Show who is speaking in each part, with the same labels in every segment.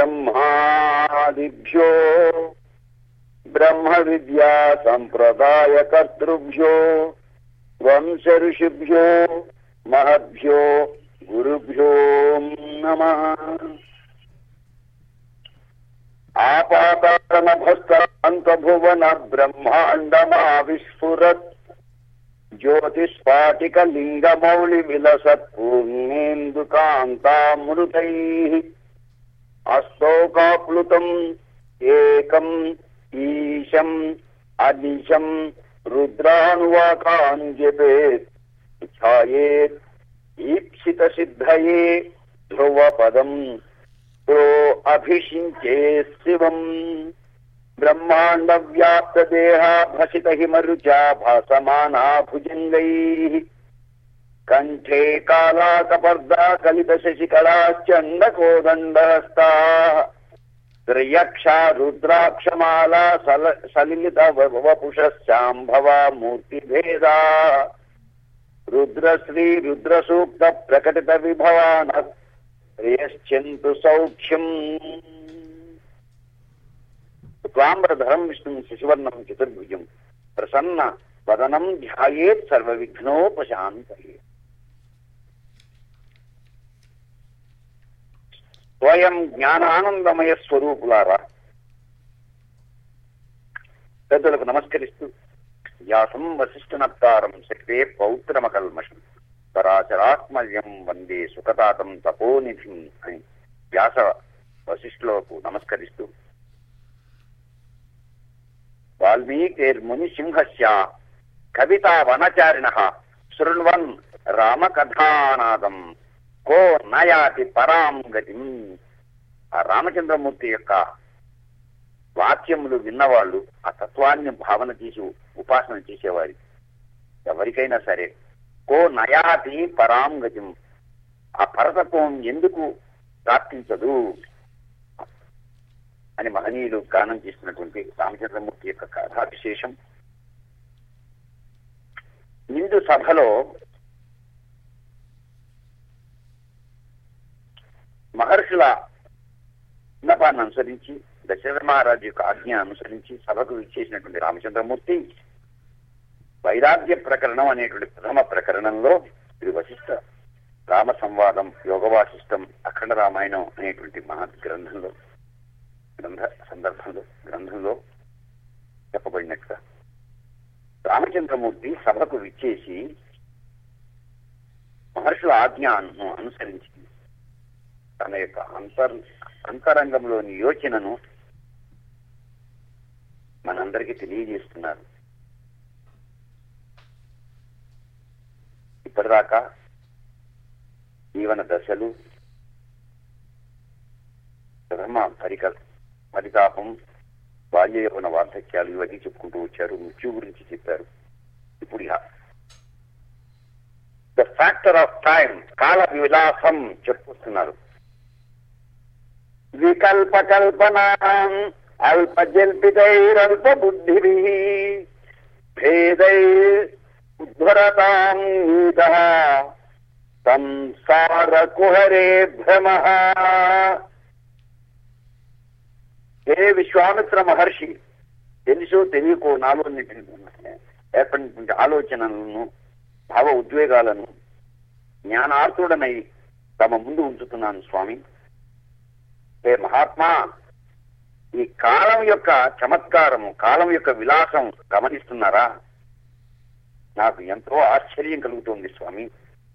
Speaker 1: బ్రహ్మాదిభ్యో బ్రహ్మ విద్యా సంప్రదాయ కర్తృభ్యో వంశ ఋషిభ్యో మహభ్యో గురుభ్యో నమ ఆపాతానభస్తాంతభువన బ్రహ్మాండమా విస్ఫురత్ జ్యోతిస్ఫాటికలింగమౌళి విలసత్ పూర్ణేందుకాంతామృతై అస్తోకాప్లుతం ఏకం ఈశం అనిశం రుద్రానువాకాన్ జపేత్ ఛాయేత్ ఈప్సిత సిద్ధయే ధ్రువపదం తో అభిషించే శివం బ్రహ్మాండ వ్యాప్త దేహ భసిత హిమరుచా భాసమానా భుజంగై కంఠే కాళాకపర్దా కలిత శశికళాశ్చండకోదండహస్తా త్రియక్ష రుద్రాక్షమాలా సల సలిలిత వపుషాంభవా మూర్తిభేదా రుద్రశ్రీ రుద్రసూక్త ప్రకటిత విభవాన శ్రేయశ్చంతు సౌఖ్యం త్వాంబరధరం విష్ణు శిశువర్ణం చతుర్భుజం ప్రసన్న వదనం ధ్యాయేత్ సర్వ విఘ్నోపశాంతయే స్వయం జ్ఞానానందమయ స్వరూపులారా పెద్దలకు నమస్కరిస్తూ వ్యాసం వశిష్ఠనప్తారం శక్తే పౌత్రమకల్మషం పరాచరాత్మల్యం వందే సుఖతాతం తపోనిధిం అని వ్యాస వశిష్ఠులకు నమస్కరిస్తూ వాల్మీకిర్ముని సింహస్య కవితా వనచారిణ శృణ్వన్ రామకథానాదం కో నయాతి పరాం గతిం ఆ రామచంద్రమూర్తి యొక్క వాక్యములు విన్నవాళ్ళు ఆ తత్వాన్ని భావన చేసి ఉపాసన చేసేవారి ఎవరికైనా సరే కో నయాతి పరాం గతిం ఆ పరతత్వం ఎందుకు ప్రాప్తించదు అని మహనీయులు గానం చేసినటువంటి రామచంద్రమూర్తి యొక్క కథా విశేషం నిండు సభలో మహర్షుల విన్నపాన్ని అనుసరించి దశరథ మహారాజు యొక్క ఆజ్ఞ అనుసరించి సభకు ఇచ్చేసినటువంటి రామచంద్రమూర్తి వైరాగ్య ప్రకరణం అనేటువంటి ప్రథమ ప్రకరణంలో ఇది వశిష్ట రామ సంవాదం యోగవాసిష్టం అఖండ రామాయణం అనేటువంటి మహత్ గ్రంథంలో గ్రంథ సందర్భంలో గ్రంథంలో చెప్పబడినట్టుగా రామచంద్రమూర్తి సభకు విచ్చేసి మహర్షుల ఆజ్ఞను అనుసరించి తన యొక్క అంతర్ అంతరంగంలోని యోచనను మనందరికీ తెలియజేస్తున్నారు ఇప్పటిదాకా జీవన దశలు ధర్మ పరిక పరితాపం బాల్య యవన వార్ధక్యాలు ఇవన్నీ చెప్పుకుంటూ వచ్చారు మృత్యు గురించి చెప్పారు ఇప్పుడు ద ఫ్యాక్టర్ ఆఫ్ టైం కాల విలాసం చెప్పుతున్నారు వికల్ప కల్పన అల్ప జల్పితైరల్ప బుద్ధి భేదై ఉద్ధరతాం నీత సంసార కుహరే భ్రమ ఏ విశ్వామిత్ర మహర్షి తెలుసో తెలియకో నాలో ఏర్పడినటువంటి ఆలోచనలను భావ ఉద్వేగాలను జ్ఞానార్థుడనై తమ ముందు ఉంచుతున్నాను స్వామి ఏ మహాత్మా ఈ కాలం యొక్క చమత్కారము కాలం యొక్క విలాసం గమనిస్తున్నారా నాకు ఎంతో ఆశ్చర్యం కలుగుతోంది స్వామి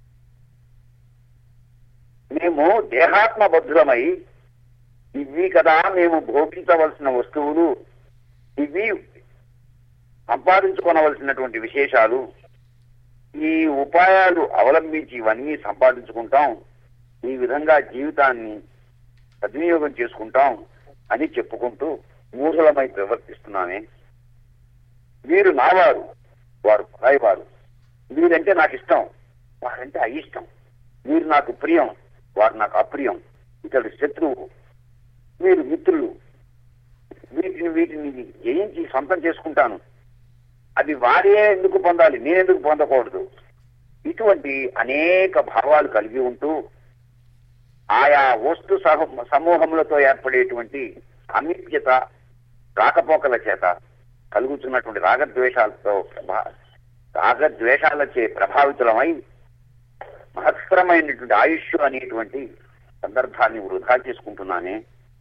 Speaker 1: మేము దేహాత్మ బద్ధులమై ఇవి కదా మేము భోగించవలసిన వస్తువులు ఇవి సంపాదించుకోనవలసినటువంటి విశేషాలు ఈ ఉపాయాలు అవలంబించి ఇవన్నీ సంపాదించుకుంటాం ఈ విధంగా జీవితాన్ని సద్వినియోగం చేసుకుంటాం అని చెప్పుకుంటూ మూఢులమై ప్రవర్తిస్తున్నామే వీరు నావారు వారు పరాయి వారు వీరంటే నాకు ఇష్టం వారంటే అయిష్టం వీరు నాకు ప్రియం వారు నాకు అప్రియం ఇతడు శత్రువు వీరు మిత్రులు వీటిని వీటిని జయించి సొంతం చేసుకుంటాను అది వారే ఎందుకు పొందాలి నేనెందుకు పొందకూడదు ఇటువంటి అనేక భావాలు కలిగి ఉంటూ ఆయా వస్తు సహ- సమూహములతో ఏర్పడేటువంటి సామీప్యత రాకపోకల చేత కలుగుతున్నటువంటి రాగద్వేషాలతో ప్రభా- రాగద్వేషాలచే ప్రభావితులమై మహత్తరమైనటువంటి ఆయుష్ అనేటువంటి సందర్భాన్ని వృధా చేసుకుంటున్నానే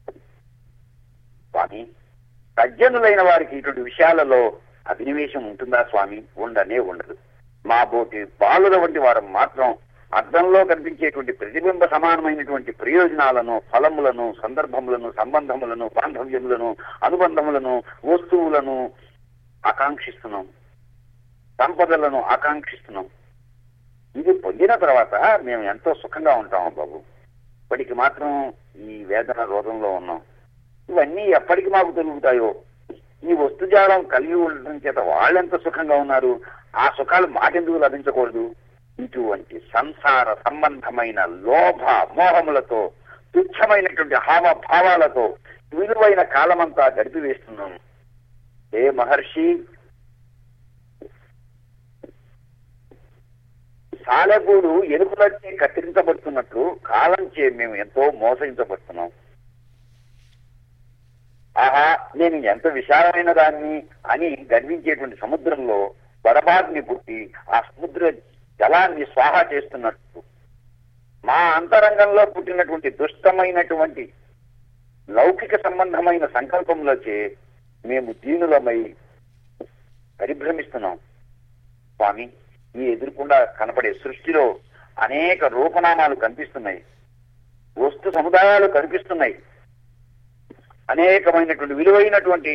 Speaker 1: స్వామి సజ్జనులైన వారికి ఇటువంటి విషయాలలో అభినివేశం ఉంటుందా స్వామి ఉండనే ఉండదు మా బోటి బాలుల వంటి వారు మాత్రం అర్థంలో కనిపించేటువంటి ప్రతిబింబ సమానమైనటువంటి ప్రయోజనాలను ఫలములను సందర్భములను సంబంధములను బాంధవ్యములను అనుబంధములను వస్తువులను ఆకాంక్షిస్తున్నాం సంపదలను ఆకాంక్షిస్తున్నాం ఇది పొందిన తర్వాత మేము ఎంతో సుఖంగా ఉంటాము బాబు ఇప్పటికి మాత్రం ఈ వేదన రోగంలో ఉన్నాం ఇవన్నీ ఎప్పటికి మాకు దొరుకుతాయో ఈ వస్తుజాలం కలిగి ఉండటం చేత వాళ్ళెంత సుఖంగా ఉన్నారు ఆ సుఖాలు మాకెందుకు లభించకూడదు ఇటువంటి సంసార సంబంధమైన లోభ మోహములతో తుచ్చమైనటువంటి హావభావాలతో విలువైన కాలమంతా గడిపివేస్తున్నాం ఏ మహర్షి సాలెగూడు ఎలుకలచే కత్తిరించబడుతున్నట్లు కాలం చే మేము ఎంతో మోసగించబడుతున్నాం ఆహా నేను ఎంత విశాలమైన దాన్ని అని గర్వించేటువంటి సముద్రంలో వడబాగ్ని పుట్టి ఆ సముద్ర జలాన్ని స్వాహా చేస్తున్నట్టు మా అంతరంగంలో పుట్టినటువంటి దుష్టమైనటువంటి లౌకిక సంబంధమైన సంకల్పములచే మేము దీనులమై పరిభ్రమిస్తున్నాం స్వామి ఈ ఎదురుకుండా కనపడే సృష్టిలో అనేక రూపనామాలు కనిపిస్తున్నాయి వస్తు సముదాయాలు కనిపిస్తున్నాయి అనేకమైనటువంటి విలువైనటువంటి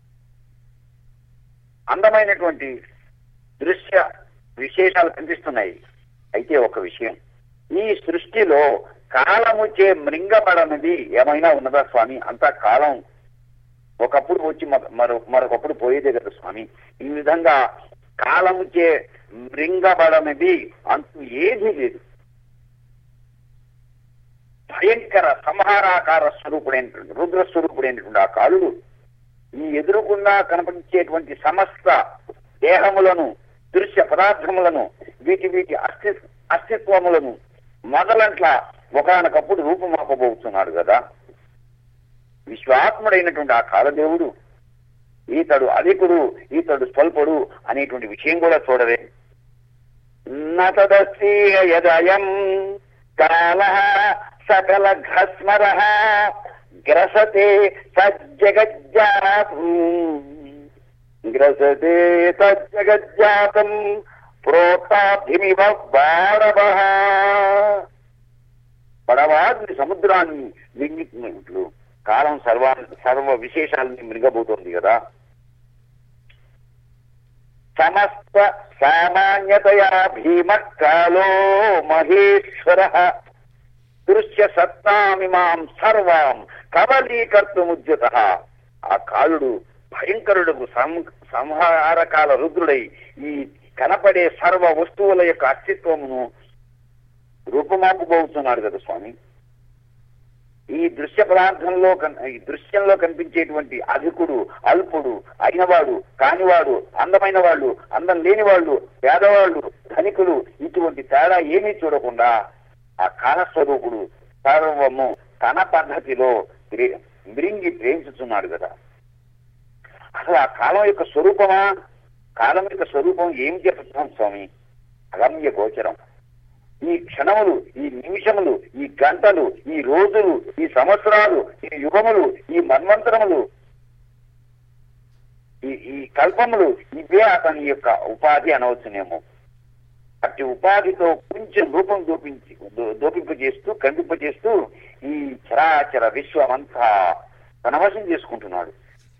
Speaker 1: అందమైనటువంటి దృశ్య విశేషాలు కనిపిస్తున్నాయి అయితే ఒక విషయం ఈ సృష్టిలో కాలముచే మృంగబడనిది ఏమైనా ఉన్నదా స్వామి అంతా కాలం ఒకప్పుడు వచ్చి మరొ- మరో మరొకప్పుడు పోయేదే కదా స్వామి ఈ విధంగా కాలముచే మృంగబడనిది అంటూ ఏదీ లేదు భయంకర సంహారాకార స్వరూపుడైనటువంటి రుద్ర స్వరూపుడైనటువంటి ఆ కాలుడు ఈ ఎదురుకుండా కనిపించేటువంటి సమస్త దేహములను దృశ్య పదార్థములను వీటి వీటి అస్తి అస్తిత్వములను మొదలంట్ల ఒకనకప్పుడు రూపమాపబోతున్నాడు కదా విశ్వాత్ముడైనటువంటి ఆ కాలదేవుడు ఈతడు అధికుడు ఈతడు స్వల్పుడు అనేటువంటి విషయం కూడా చూడవే నతదస్తి యదయం కాల సకల ఘస్మర గ్రసతే సజ్జగజ్జాతం గ్రసతే తజ్జగజ్జాతం ప్రోతాభిమివ బారవ పడవాడిని సముద్రాన్ని మింగినట్లు కాలం సర్వా సర్వ విశేషాలని మింగబోతోంది కదా సమస్త సామాన్యతయా భీమ కాలో మహేశ్వర దృశ్య సత్తామిమాం సర్వాం కబలీకర్తుముద్యత ఆ కాలుడు భయంకరుడుకు సం- సంహారకాల రుద్రుడై ఈ కనపడే సర్వ వస్తువుల యొక్క అస్తిత్వమును రూపమాపుబోతున్నాడు కదా స్వామి ఈ దృశ్య పదార్థంలో కన్- ఈ దృశ్యంలో కనిపించేటువంటి అధికుడు అల్పుడు అయినవాడు కానివాడు అందమైన వాళ్ళు అందం లేని వాళ్ళు పేదవాళ్ళు ధనికులు ఇటువంటి తేడా ఏమీ చూడకుండా ఆ కాలస్వరూపుడు సర్వము తన పద్ధతిలో గ్రే- మృంగి ప్రేమించుతున్నాడు కదా అసలు ఆ కాలం యొక్క స్వరూపమా కాలం యొక్క స్వరూపం ఏం చెప్తున్నాం స్వామి అగమ్య గోచరం ఈ క్షణములు ఈ నిమిషములు ఈ గంటలు ఈ రోజులు ఈ సంవత్సరాలు ఈ యుగములు ఈ మన్వంతరములు ఈ ఈ కల్పములు ఇవే అతని యొక్క ఉపాధి అనవచ్చునేమో అట్టి ఉపాధితో కొంచెం రూపం దోపించి దో- దోపింపజేస్తూ కందింపజేస్తూ ఈ చరాచర విశ్వమంతా తనవశం చేసుకుంటున్నాడు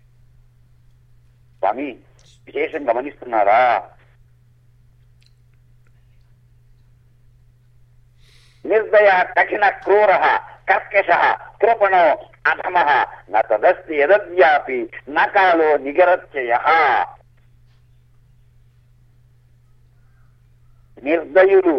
Speaker 1: స్వామి విశేషం గమనిస్తున్నారా నిర్దయ కఠిన క్రూర కర్కశ కృపణో అధమ న తదస్తి యదద్యాపి న కాలో నిగరత్యయ నిర్దయులు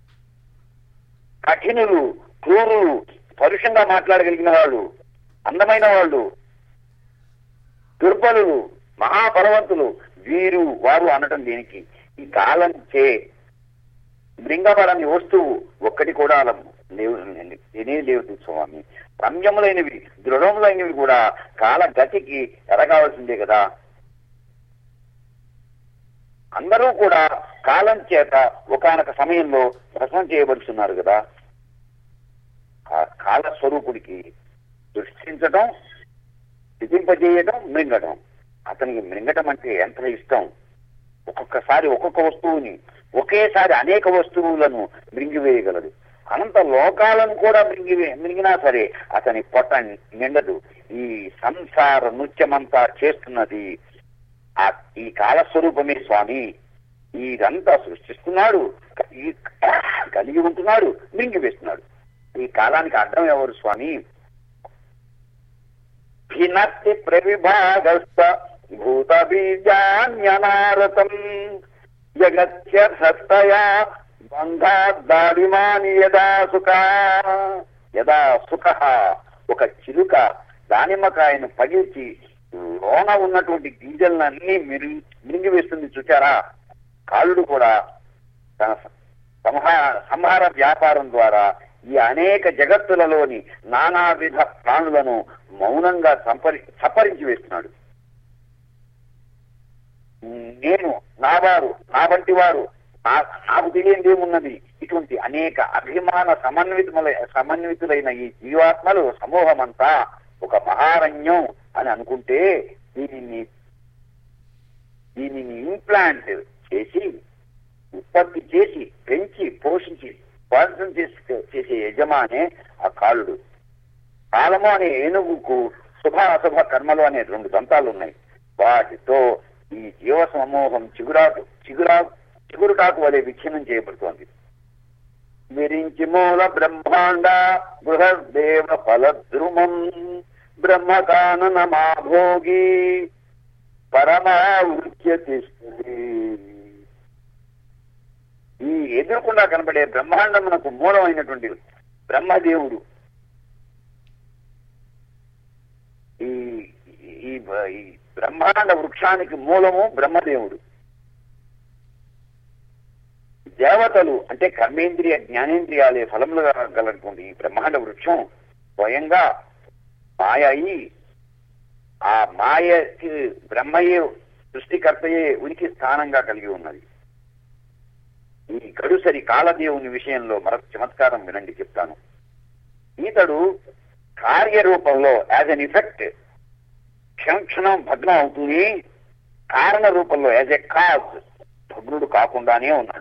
Speaker 1: కఠినులు క్రూరులు పరుషంగా మాట్లాడగలిగిన వాళ్ళు అందమైన వాళ్ళు దుర్బలులు మహాబలవంతులు వీరు వారు అనటం దేనికి ఈ కాలం చే మృంగబడని వస్తువు ఒక్కటి కూడా అల- లేవు లేనే లేదు స్వామి రమ్యములైనవి దృఢములైనవి కూడా కాల గతికి ఎరగాల్సిందే కదా అందరూ కూడా కాలం చేత ఒకనొక సమయంలో భస్మం చేయబడుతున్నారు కదా ఆ కాల స్వరూపుడికి సృష్టించటం స్థితింపజేయటం మృంగటం అతనికి మృంగటం అంటే ఎంత ఇష్టం ఒక్కొక్కసారి ఒక్కొక్క వస్తువుని ఒకేసారి అనేక వస్తువులను మృంగివేయగలడు అనంత లోకాలను కూడా మృంగివే మృంగినా సరే అతని పొట్ట నిండదు ఈ సంసార నృత్యమంతా చేస్తున్నది ఆ ఈ కాలస్వరూపమే స్వామి ఇదంతా సృష్టిస్తున్నాడు ఈ కలిగి ఉంటున్నాడు మింగివేస్తున్నాడు ఈ కాలానికి అర్థం ఎవరు స్వామి భినత్తి ప్రవిభాగస్థ భూత బీజాన్యనారతం జగత్య సత్తయా బంధాద్దాడిమాని యదా సుఖ యదా సుఖ ఒక చిలుక దానిమ్మకాయను పగిల్చి లోన ఉన్నటువంటి గింజలన్నీ మిరి మిరిగివేస్తుంది చూచారా కాళ్ళుడు కూడా తన సంహార సంహార వ్యాపారం ద్వారా ఈ అనేక జగత్తులలోని నానావిధ ప్రాణులను మౌనంగా సంపరి సపరించి వేస్తున్నాడు నేను నా వారు నా వంటి వారు నా- నాకు తెలియంది ఏమున్నది ఇటువంటి అనేక అభిమాన సమన్వితముల సమన్వితులైన ఈ జీవాత్మలు సమూహం అంతా ఒక మహారణ్యం అని అనుకుంటే దీనిని దీనిని ఇంప్లాంట్ చేసి ఉత్పత్తి చేసి పెంచి పోషించి స్వాతంత్రం చేసి చేసే యజమానే ఆ కాలుడు కాలము అనే ఏనుగుకు శుభ అశుభ కర్మలు అనే రెండు దంతాలు ఉన్నాయి వాటితో ఈ జీవ సమూహం చిగురాకు చిగురా చిగురుటాకు వలె విచ్ఛిన్నం చేయబడుతోంది విరించి మూల బ్రహ్మాండ బృహదేవ ఫలద్రుమం బ్రహ్మకానన మాభోగి పరమావృత్య తిష్టతి ఈ ఎదురుకుండా కనబడే బ్రహ్మాండమునకు మూలమైనటువంటి బ్రహ్మదేవుడు ఈ ఈ ఈ బ్రహ్మాండ వృక్షానికి మూలము బ్రహ్మదేవుడు దేవతలు అంటే కర్మేంద్రియ జ్ఞానేంద్రియాలే ఫలములుగా గలటువంటి ఈ బ్రహ్మాండ వృక్షం స్వయంగా మాయ అయి ఆ మాయకి బ్రహ్మయే సృష్టికర్తయే ఉనికి స్థానంగా కలిగి ఉన్నది ఈ గడుసరి కాలదేవుని విషయంలో మరొక చమత్కారం వినండి చెప్తాను ఈతడు కార్యరూపంలో యాజ్ అన్ ఇఫెక్ట్ క్షణ క్షణం భగ్నం అవుతూనే కారణ రూపంలో యాజ్ ఎ కాజ్ భగ్నుడు కాకుండానే ఉన్నాడు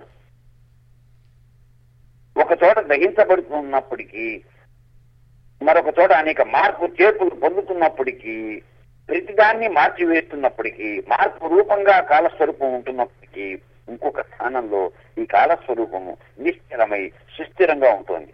Speaker 1: ఒక చోట దహించబడుతున్నప్పటికీ మరొక చోట అనేక మార్పు చేర్పులు పొందుతున్నప్పటికీ ప్రతిదాన్ని మార్చివేస్తున్నప్పటికీ మార్పు రూపంగా కాలస్వరూపం ఉంటున్నప్పటికీ ఇంకొక స్థానంలో ఈ కాలస్వరూపము నిశ్చలమై సుస్థిరంగా ఉంటుంది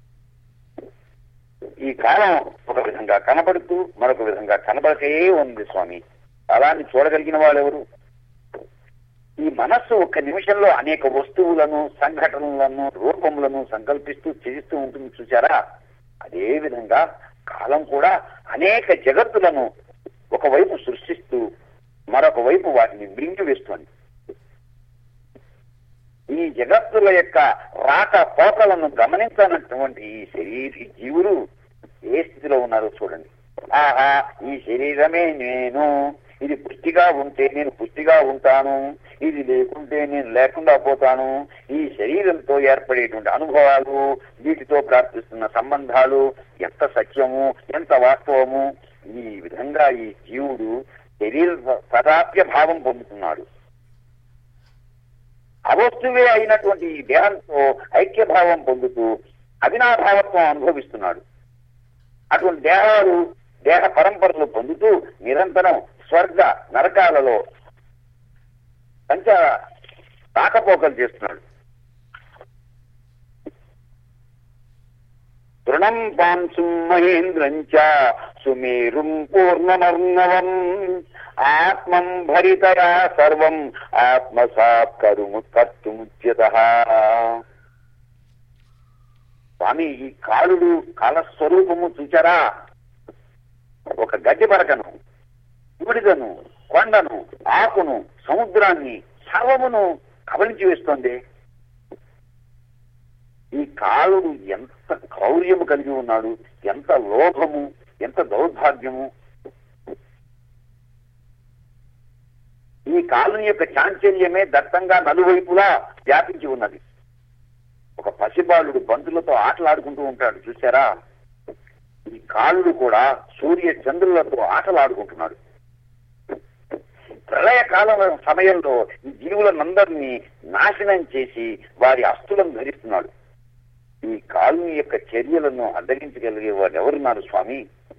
Speaker 1: ఈ కాలం ఒక విధంగా కనబడుతూ మరొక విధంగా కనబడకే ఉంది స్వామి కాలాన్ని చూడగలిగిన వాళ్ళెవరు ఈ మనస్సు ఒక్క నిమిషంలో అనేక వస్తువులను సంఘటనలను రూపములను సంకల్పిస్తూ చేస్తూ ఉంటుంది చూసారా అదే విధంగా కాలం కూడా అనేక జగత్తులను ఒకవైపు సృష్టిస్తూ మరొక వైపు వాటిని మృంగివేస్తుంది ఈ జగత్తుల యొక్క రాక పోకలను గమనించనటువంటి ఈ శరీర ఈ జీవులు ఏ స్థితిలో ఉన్నారో చూడండి ఆహా ఈ శరీరమే నేను ఇది పుష్టిగా ఉంటే నేను పుష్టిగా ఉంటాను ఇది లేకుంటే నేను లేకుండా పోతాను ఈ శరీరంతో ఏర్పడేటువంటి అనుభవాలు వీటితో ప్రాప్తిస్తున్న సంబంధాలు ఎంత సత్యము ఎంత వాస్తవము ఈ విధంగా ఈ జీవుడు శరీర పదాప్య భావం పొందుతున్నాడు అవస్తువే అయినటువంటి ఈ దేహంతో ఐక్యభావం పొందుతూ అవినాభావత్వం అనుభవిస్తున్నాడు అటువంటి దేహాలు దేహ పరంపరలు పొందుతూ నిరంతరం స్వర్గ నరకాలలో పంచ రాకపోకలు చేస్తున్నాడు తృణం పాంసుం మహేంద్రం చ సుమేరుం పూర్ణమర్ణవం ఆత్మం భరితయా సర్వం ఆత్మసాత్ కరుము కర్తుముచ్యత స్వామి ఈ కాలుడు కాలస్వరూపము చూచారా ఒక గడ్డి పరకను బూడిదను కొండను ఆకును సముద్రాన్ని సర్వమును కబలించి వేస్తోంది ఈ కాలుడు ఎంత క్రౌర్యము కలిగి ఉన్నాడు ఎంత లోభము ఎంత దౌర్భాగ్యము ఈ కాలుని యొక్క చాంచల్యమే దత్తంగా నలువైపులా వ్యాపించి ఉన్నది ఒక పసిబాలుడు బంతులతో ఆటలాడుకుంటూ ఉంటాడు చూసారా ఈ కాలుడు కూడా సూర్య చంద్రులతో ఆటలాడుకుంటున్నాడు ప్రళయకాలం సమయంలో ఈ జీవులనందరినీ నాశనం చేసి వారి అస్తులను ధరిస్తున్నాడు ఈ కాలుని యొక్క చర్యలను అడ్డగించగలిగే వాడు ఎవరున్నారు స్వామి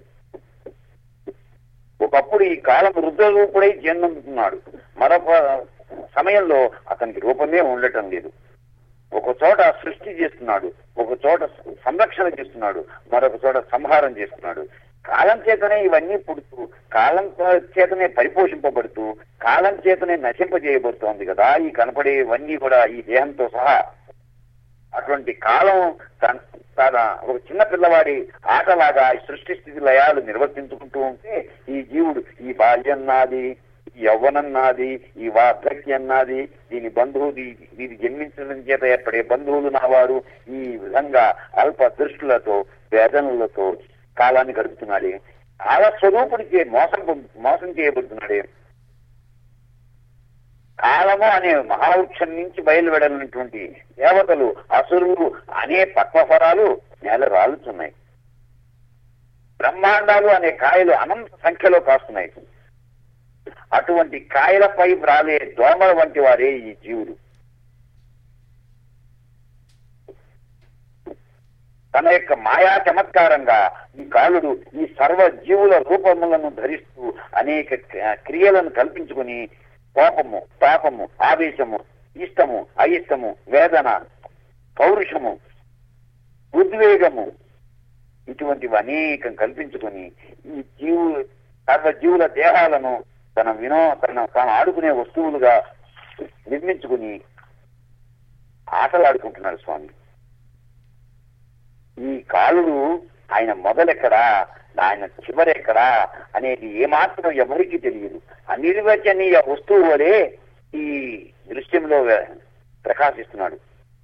Speaker 1: ఒకప్పుడు ఈ కాలం రుద్రరూపుడై జన్మంటున్నాడు మరొక సమయంలో అతనికి రూపమే ఉండటం లేదు ఒక చోట సృష్టి చేస్తున్నాడు ఒక చోట సంరక్షణ చేస్తున్నాడు మరొక చోట సంహారం చేస్తున్నాడు కాలం చేతనే ఇవన్నీ పుడుతూ కాలం చేతనే పరిపోషింపబడుతూ కాలం చేతనే నశింపజేయబడుతోంది కదా ఈ కనపడేవన్నీ కూడా ఈ దేహంతో సహా అటువంటి కాలం తన తన ఒక చిన్న పిల్లవాడి ఆటలాగా ఈ సృష్టి స్థితి లయాలు నిర్వర్తించుకుంటూ ఉంటే ఈ జీవుడు ఈ బాల్యం నాది ఈ యవ్వనం నాది ఈ వార్ధక్యం నాది దీని బంధువు దీ- దీని జన్మించడం చేత ఏర్పడే బంధువులు నావారు ఈ విధంగా అల్ప దృష్టులతో వేదనలతో కాలాన్ని గడుపుతున్నాడే కాల స్వరూపుడికి మోసం మోసం చేయబడుతున్నాడే కాలము అనే మహావృక్షం నుంచి బయలువెడలినటువంటి దేవతలు అసురులు అనే పక్వఫలాలు నేల రాలుతున్నాయి బ్రహ్మాండాలు అనే కాయలు అనంత సంఖ్యలో కాస్తున్నాయి అటువంటి కాయలపై రాలే దోమల వంటి వారే ఈ జీవులు తన యొక్క మాయా చమత్కారంగా ఈ కాలుడు ఈ సర్వ జీవుల రూపములను ధరిస్తూ అనేక క్రి- క్రియలను కల్పించుకుని కోపము తాపము ఆవేశము ఇష్టము అయిష్టము వేదన పౌరుషము ఉద్వేగము ఇటువంటివి అనేకం కల్పించుకొని ఈ జీవు సర్వ జీవుల దేహాలను తన వినో తన తాను ఆడుకునే వస్తువులుగా నిర్మించుకుని ఆటలాడుకుంటున్నాడు స్వామి ఈ కాలుడు ఆయన మొదలెక్కడా ఆయన చివరెక్కడా అనేది ఏమాత్రం ఎవరికీ తెలియదు అనిర్వచనీయ వస్తువు వలె ఈ దృశ్యంలో ప్రకాశిస్తున్నాడు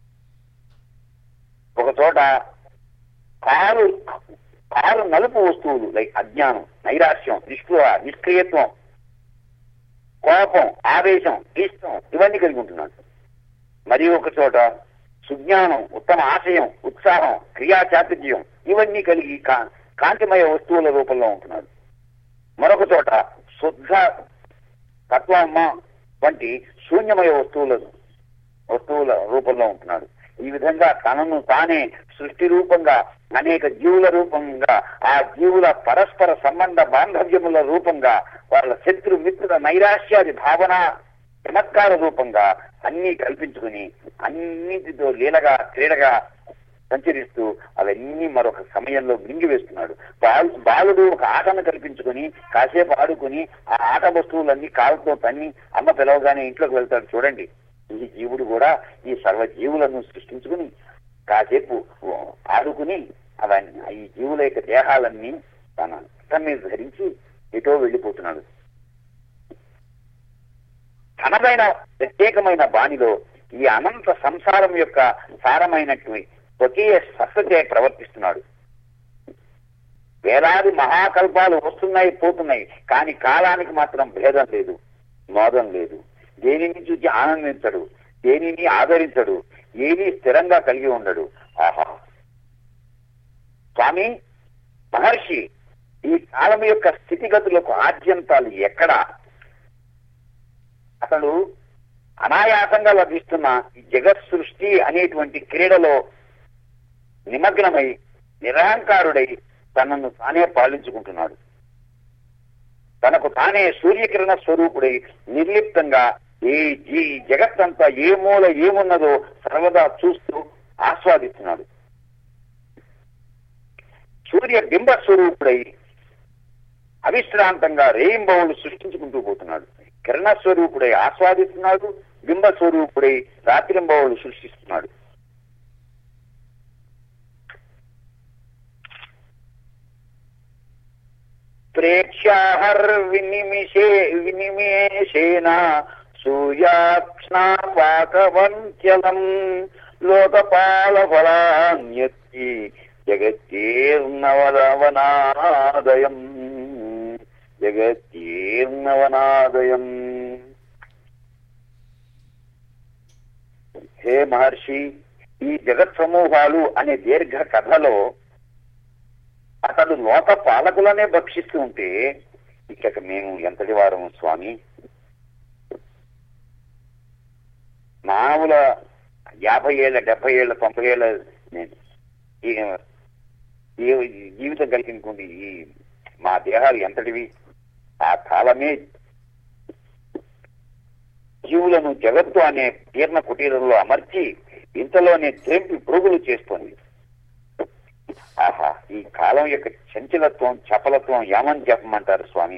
Speaker 1: ఒక చోట కారు కారు నలుపు వస్తువులు లైక్ అజ్ఞానం నైరాశ్యం నిష్క్రియ నిష్క్రియత్వం కోపం ఆవేశం ఇష్టం ఇవన్నీ కలిగి ఉంటున్నాడు మరి ఒక చోట సుజ్ఞానం ఉత్తమ ఆశయం ఉత్సాహం క్రియా చాతుర్యం ఇవన్నీ కలిగి కా- కాంతిమయ వస్తువుల రూపంలో ఉంటున్నాడు మరొక చోట శుద్ధ తత్వమ్మ వంటి శూన్యమయ వస్తువుల వస్తువుల రూపంలో ఉంటున్నాడు ఈ విధంగా తనను తానే సృష్టి రూపంగా అనేక జీవుల రూపంగా ఆ జీవుల పరస్పర సంబంధ బాంధవ్యముల రూపంగా వాళ్ళ శత్రు మిత్రుల నైరాశ్యాది భావన చమత్కార రూపంగా అన్ని కల్పించుకుని అన్నిటితో లీలగా క్రీడగా సంచరిస్తూ అవన్నీ మరొక సమయంలో మింగివేస్తున్నాడు బాలు బాలుడు ఒక ఆటను కల్పించుకుని కాసేపు ఆడుకుని ఆ ఆట వస్తువులన్నీ కాలుతో తన్ని అమ్మ పిలవగానే ఇంట్లోకి వెళ్తాడు చూడండి ఈ జీవుడు కూడా ఈ సర్వ జీవులను సృష్టించుకుని కాసేపు ఆడుకుని అవన్నీ ఈ జీవుల యొక్క దేహాలన్నీ తన ఇష్టం మీద ధరించి ఎటో వెళ్ళిపోతున్నాడు తనదైన ప్రత్యేకమైన బాణిలో ఈ అనంత సంసారం యొక్క సారమైనటువంటి ఒకే సత్తచే ప్రవర్తిస్తున్నాడు వేలాది మహాకల్పాలు వస్తున్నాయి పోతున్నాయి కానీ కాలానికి మాత్రం భేదం లేదు మోదం లేదు దేనిని చూసి ఆనందించడు దేనిని ఆదరించడు ఏమీ స్థిరంగా కలిగి ఉండడు ఆహా స్వామి మహర్షి ఈ కాలం యొక్క స్థితిగతులకు ఆద్యంతాలు ఎక్కడా అతడు అనాయాసంగా లభిస్తున్న ఈ జగత్ సృష్టి అనేటువంటి క్రీడలో నిమగ్నమై నిరహంకారుడై తనను తానే పాలించుకుంటున్నాడు తనకు తానే సూర్యకిరణ స్వరూపుడై నిర్లిప్తంగా ఈ ఈ జగత్తంతా ఏ మూల ఏమున్నదో సర్వదా చూస్తూ ఆస్వాదిస్తున్నాడు సూర్య బింబ స్వరూపుడై అవిశ్రాంతంగా రేయింబవులు సృష్టించుకుంటూ పోతున్నాడు కిరణ స్వరూపుడై ఆస్వాదిస్తున్నాడు బింబ స్వరూపుడై రాత్రింబవులు సృష్టిస్తున్నాడు ప్రేక్షాహర్వినిమిషే వినిమేషేన సూర్యాక్ష్ణా వాకవంత్యలం లోకపాల ఫలాన్యత్తి జగత్తీర్ణవనవనాదయం జగత్తీర్ణవనాదయం హే మహర్షి ఈ జగత్ సమూహాలు అనే దీర్ఘ కథలో అతడు లోక పాలకులనే భక్షిస్తూ ఉంటే ఇక మేము ఎంతటి వారము స్వామి మామూల యాభై ఏళ్ళ డెబ్బై ఏళ్ళ తొంభై ఏళ్ళ నేను ఈ ఈ- జీవితం కలిగినటువంటి ఈ మా దేహాలు ఎంతటివి ఆ కాలమే జీవులను జగత్తు అనే జీర్ణ కుటీరంలో అమర్చి ఇంతలోనే త్రెంపి పురుగులు చేస్తోంది ఆహా ఈ కాలం యొక్క చంచలత్వం చపలత్వం ఏమని చెప్పమంటారు స్వామి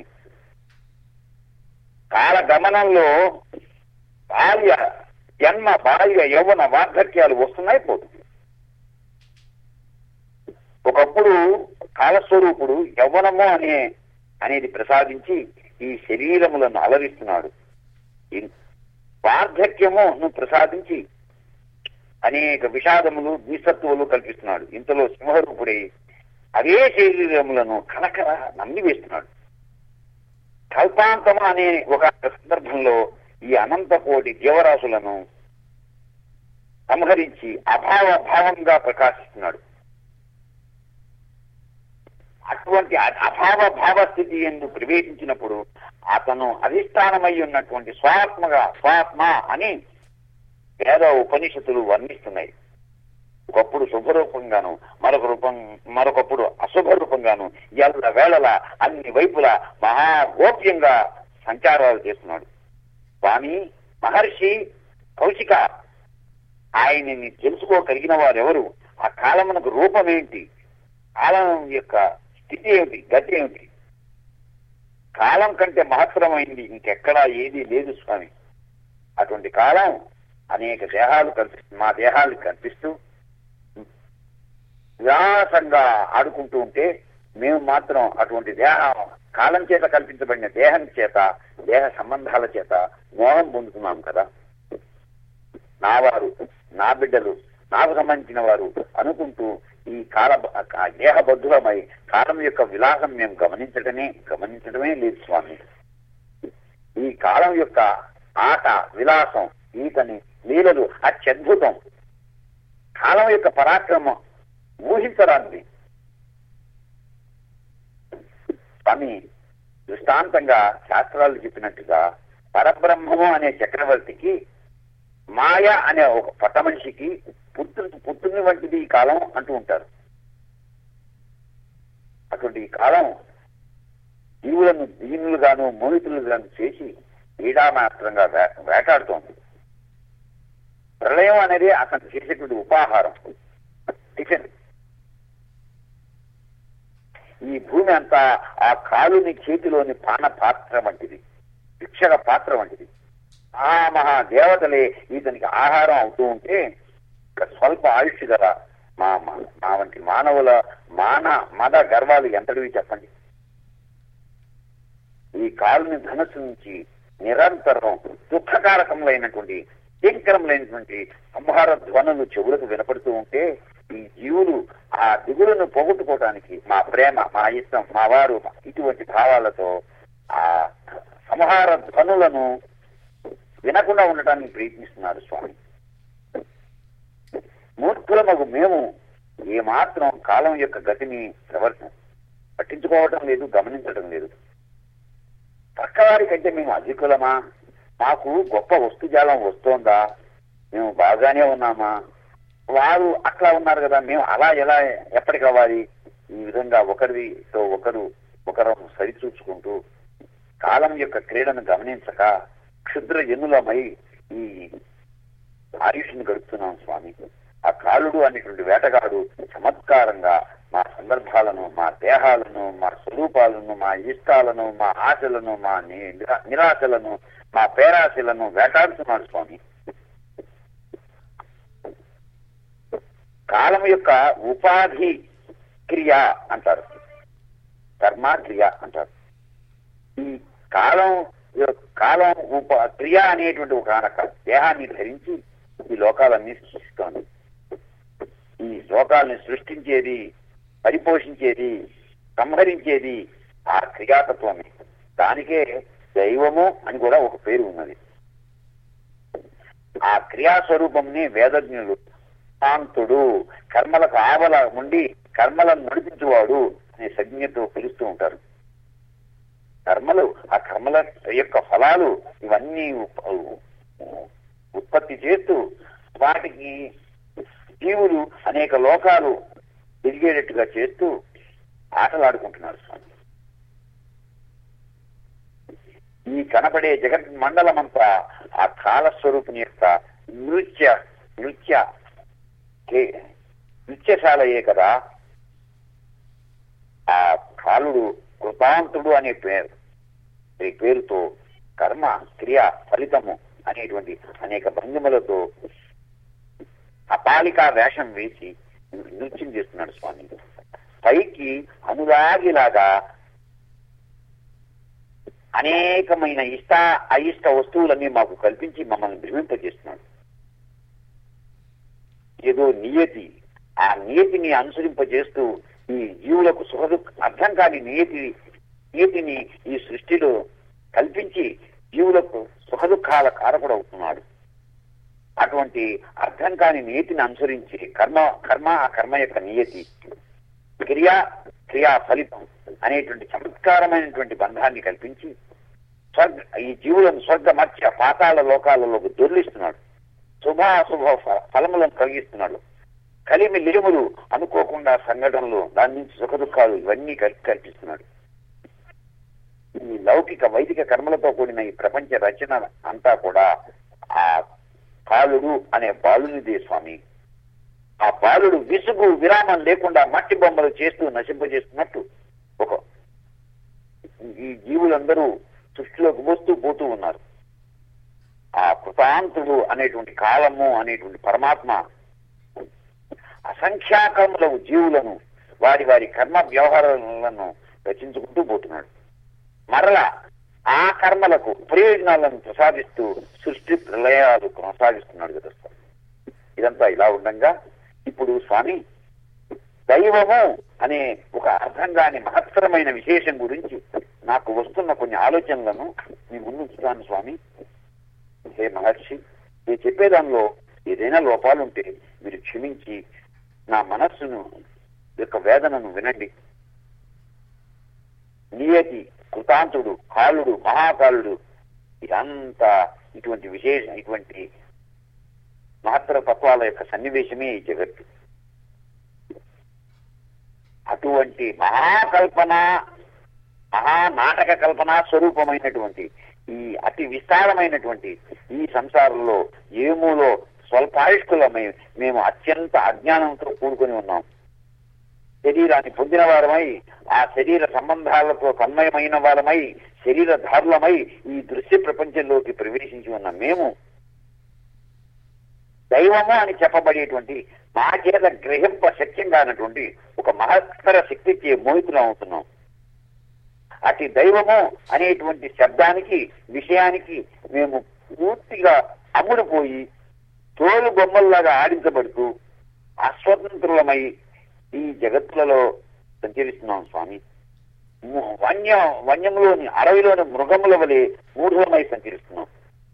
Speaker 1: కాల గమనంలో బాల్య జన్మ బాల్య యౌవన వార్ధక్యాలు వస్తున్నాయి పోతుంది ఒకప్పుడు కాలస్వరూపుడు యవ్వనము అనే అనేది ప్రసాదించి ఈ శరీరములను అలరిస్తున్నాడు ఈ వార్ధక్యమును ప్రసాదించి అనేక విషాదములు ద్విసత్వములు కల్పిస్తున్నాడు ఇంతలో సింహరూపుడై అదే శరీరములను కలకల నమ్మివేస్తున్నాడు కల్పాంతమ అనే ఒక సందర్భంలో ఈ అనంత కోటి జీవరాశులను సంహరించి అభావ భావంగా ప్రకాశిస్తున్నాడు అటువంటి అ- అభావ భావ స్థితి ఎందు ప్రవేశించినప్పుడు అతను అధిష్టానమై ఉన్నటువంటి స్వాత్మగా స్వాత్మ అని వేద ఉపనిషత్తులు వర్ణిస్తున్నాయి ఒకప్పుడు శుభరూపంగాను మరొక రూపం మరొకప్పుడు అశుభ రూపంగాను ఎల్ల వేళల అన్ని వైపులా మహాగోప్యంగా సంచారాలు చేస్తున్నాడు స్వామి మహర్షి కౌశిక ఆయనని తెలుసుకోగలిగిన వారెవరు ఆ కాలమునకు రూపమేంటి కాలం యొక్క స్థితి ఏమిటి గతి ఏమిటి కాలం కంటే మహత్తరమైంది ఇంకెక్కడా ఏదీ లేదు స్వామి అటువంటి కాలం అనేక దేహాలు కల్పిస్తూ మా దేహాలు కల్పిస్తూ విలాసంగా ఆడుకుంటూ ఉంటే మేము మాత్రం అటువంటి దేహం కాలం చేత కల్పించబడిన దేహం చేత దేహ సంబంధాల చేత మోహం పొందుతున్నాం కదా నా వారు నా బిడ్డలు నాకు సంబంధించిన వారు అనుకుంటూ ఈ కాల ఆ దేహబద్ధులమై కాలం యొక్క విలాసం మేము గమనించడమే గమనించడమే లేదు స్వామి ఈ కాలం యొక్క ఆట విలాసం ఈతని లీలలు అత్యద్భుతం కాలం యొక్క పరాక్రమం ఊహించరాంది స్వామి దృష్టాంతంగా శాస్త్రాలు చెప్పినట్టుగా పరబ్రహ్మము అనే చక్రవర్తికి మాయ అనే ఒక పట్ట మనిషికి పుట్టు పుట్టుని వంటిది ఈ కాలం అంటూ ఉంటారు అటువంటి ఈ కాలం జీవులను దీనులుగాను మోహితులుగాను చేసి క్రీడామాత్రంగా వే వేటాడుతోంది ప్రళయం అనేది అతను చేసేటువంటి ఉపాహారం టిఫిన్ ఈ భూమి అంతా ఆ కాలుని చేతిలోని పాన పాత్ర వంటిది భిక్షక పాత్ర వంటిది ఆ మహా దేవతలే ఇతనికి ఆహారం అవుతూ ఉంటే ఇక స్వల్ప ఆయుష్ గల మా మా- మా వంటి మానవుల మాన మద గర్వాలు ఎంతటివి చెప్పండి ఈ కాలుని ధనస్సు నుంచి నిరంతరం దుఃఖకారకములైనటువంటి భయంకరములైనటువంటి సంహార ధ్వనులు చెవులకు వినపడుతూ ఉంటే ఈ జీవులు ఆ దిగులను పోగొట్టుకోవడానికి మా ప్రేమ మా ఇష్టం మా వారు ఇటువంటి భావాలతో ఆ సంహార ధ్వనులను వినకుండా ఉండటానికి ప్రయత్నిస్తున్నారు స్వామి మూర్ఖులమగు మేము ఏమాత్రం కాలం యొక్క గతిని ప్రవర్తన పట్టించుకోవటం లేదు గమనించడం లేదు పక్కవారి కంటే మేము అధికులమా మాకు గొప్ప వస్తుజాలం వస్తోందా మేము బాగానే ఉన్నామా వారు అట్లా ఉన్నారు కదా మేము అలా ఎలా ఎప్పటికి అవ్వాలి ఈ విధంగా ఒకరితో ఒకరు ఒకరు సరిచూచుకుంటూ కాలం యొక్క క్రీడను గమనించక క్షుద్ర జనులమై ఈ ఆయుష్ని గడుపుతున్నాం స్వామి ఆ కాలుడు అనేటువంటి వేటగాడు చమత్కారంగా మా సందర్భాలను మా దేహాలను మా స్వరూపాలను మా ఇష్టాలను మా ఆశలను మా ని- నిరా- నిరాశలను మా పేరాశలను వేటాడుతున్నాడు స్వామి కాలం యొక్క ఉపాధి క్రియ అంటారు కర్మ క్రియ అంటారు ఈ కాలం యొక్క- కాలం ఉప క్రియ అనేటువంటి ఒక అనక దేహాన్ని ధరించి ఈ లోకాలన్నీ సృష్టిస్తోంది ఈ లోకాల్ని సృష్టించేది పరిపోషించేది సంహరించేది ఆ క్రియాతత్వమే దానికే దైవము అని కూడా ఒక పేరు ఉన్నది ఆ క్రియాస్వరూపంని వేదజ్ఞులు శాంతుడు కర్మలకు ఆవల ఉండి కర్మలను నడిపించువాడు అనే సంజ్ఞతో పిలుస్తూ ఉంటారు కర్మలు ఆ కర్మల యొక్క ఫలాలు ఇవన్నీ ఉప్- ఉత్పత్తి చేస్తూ వాటికి జీవులు అనేక లోకాలు తిరిగేటట్టుగా చేస్తూ ఆటలాడుకుంటున్నారు స్వామి ఈ కనబడే జగత్ మండలమంతా ఆ కాలస్వరూపుని యొక్క నృత్య నృత్య కే- నృత్యశాలయే కదా ఆ కాలుడు కృతాంతుడు అనే పేరు ఈ పేరుతో కర్మ క్రియ ఫలితము అనేటువంటి అనేక భంగిమలతో అపాలికా వేషం వేసి నృత్యం చేస్తున్నాడు స్వామి పైకి అనురాగిలాగా అనేకమైన ఇష్ట అయిష్ట వస్తువులన్నీ మాకు కల్పించి మమ్మల్ని భ్రమింపజేస్తున్నాడు ఏదో నియతి ఆ నియతిని అనుసరింపజేస్తూ ఈ జీవులకు సుఖదు అర్థం కాని నియతి నియతిని ఈ సృష్టిలో కల్పించి జీవులకు సుఖదుఖాల కారకుడు అవుతున్నాడు అటువంటి అర్థం కాని నియతిని అనుసరించి కర్మ కర్మ ఆ కర్మ యొక్క నియతి క్రియ క్రియా ఫలితం అనేటువంటి చమత్కారమైనటువంటి బంధాన్ని కల్పించి స్వర్గ ఈ జీవులను స్వర్గ మధ్య పాతాళ లోకాలలోకి దొర్లిస్తున్నాడు శుభాశుభ ఫ- ఫలములను కలిగిస్తున్నాడు కలిమి లిరుములు అనుకోకుండా సంఘటనలు దాని నుంచి సుఖ దుఃఖాలు ఇవన్నీ కల్పి కల్పిస్తున్నాడు ఈ లౌకిక వైదిక కర్మలతో కూడిన ఈ ప్రపంచ రచన అంతా కూడా ఆ కాలుడు అనే బాలునిదే స్వామి ఆ బాలుడు విసుగు విరామం లేకుండా మట్టి బొమ్మలు చేస్తూ నశింపజేస్తున్నట్టు ఒక ఈ జీవులందరూ సృష్టిలోకి వస్తూ పోతూ ఉన్నారు ఆ కృతాంతుడు అనేటువంటి కాలము అనేటువంటి పరమాత్మ అసంఖ్యాకముల జీవులను వారి వారి కర్మ వ్యవహారాలను రచించుకుంటూ పోతున్నాడు మరలా ఆ కర్మలకు ప్రయోజనాలను ప్రసాదిస్తూ సృష్టి ప్రళయాలు కొనసాగిస్తున్నాడు కదా స్వామి ఇదంతా ఇలా ఉండగా ఇప్పుడు స్వామి దైవము అనే ఒక అర్థం కాని మహత్తరమైన విశేషం గురించి నాకు వస్తున్న కొన్ని ఆలోచనలను మీ ముందుంచుతాను స్వామి హే మహర్షి నేను చెప్పేదానిలో ఏదైనా లోపాలుంటే మీరు క్షమించి నా మనస్సును యొక్క వేదనను వినండి నియతి కృతాంతుడు కాలుడు మహాకాలుడు ఇదంతా ఇటువంటి విశేష ఇటువంటి మహత్తర తత్వాల యొక్క సన్నివేశమే ఈ జగత్తు అటువంటి మహాకల్పన మహానాటక కల్పన స్వరూపమైనటువంటి ఈ అతి విస్తారమైనటువంటి ఈ సంసారంలో ఏమూలో స్వల్పాయుష్కులమై మేము అత్యంత అజ్ఞానంతో కూడుకొని ఉన్నాం శరీరాన్ని పొందిన వారమై ఆ శరీర సంబంధాలతో తన్మయమైన వారమై శరీరధారులమై ఈ దృశ్య ప్రపంచంలోకి ప్రవేశించి ఉన్న మేము దైవము అని చెప్పబడేటువంటి మా చేత గ్రహింప శక్యం కానటువంటి ఒక మహత్తర శక్తికి మోహితులం అవుతున్నాం అతి దైవము అనేటువంటి శబ్దానికి విషయానికి మేము పూర్తిగా అమ్ముడుపోయి తోలు బొమ్మల్లాగా ఆడించబడుతూ అస్వతంత్రులమై ఈ జగత్తులలో సంచరిస్తున్నాం స్వామి ము- వన్య వన్యములోని అడవిలోని మృగముల వలె మూఢులమై సంచరిస్తున్నాం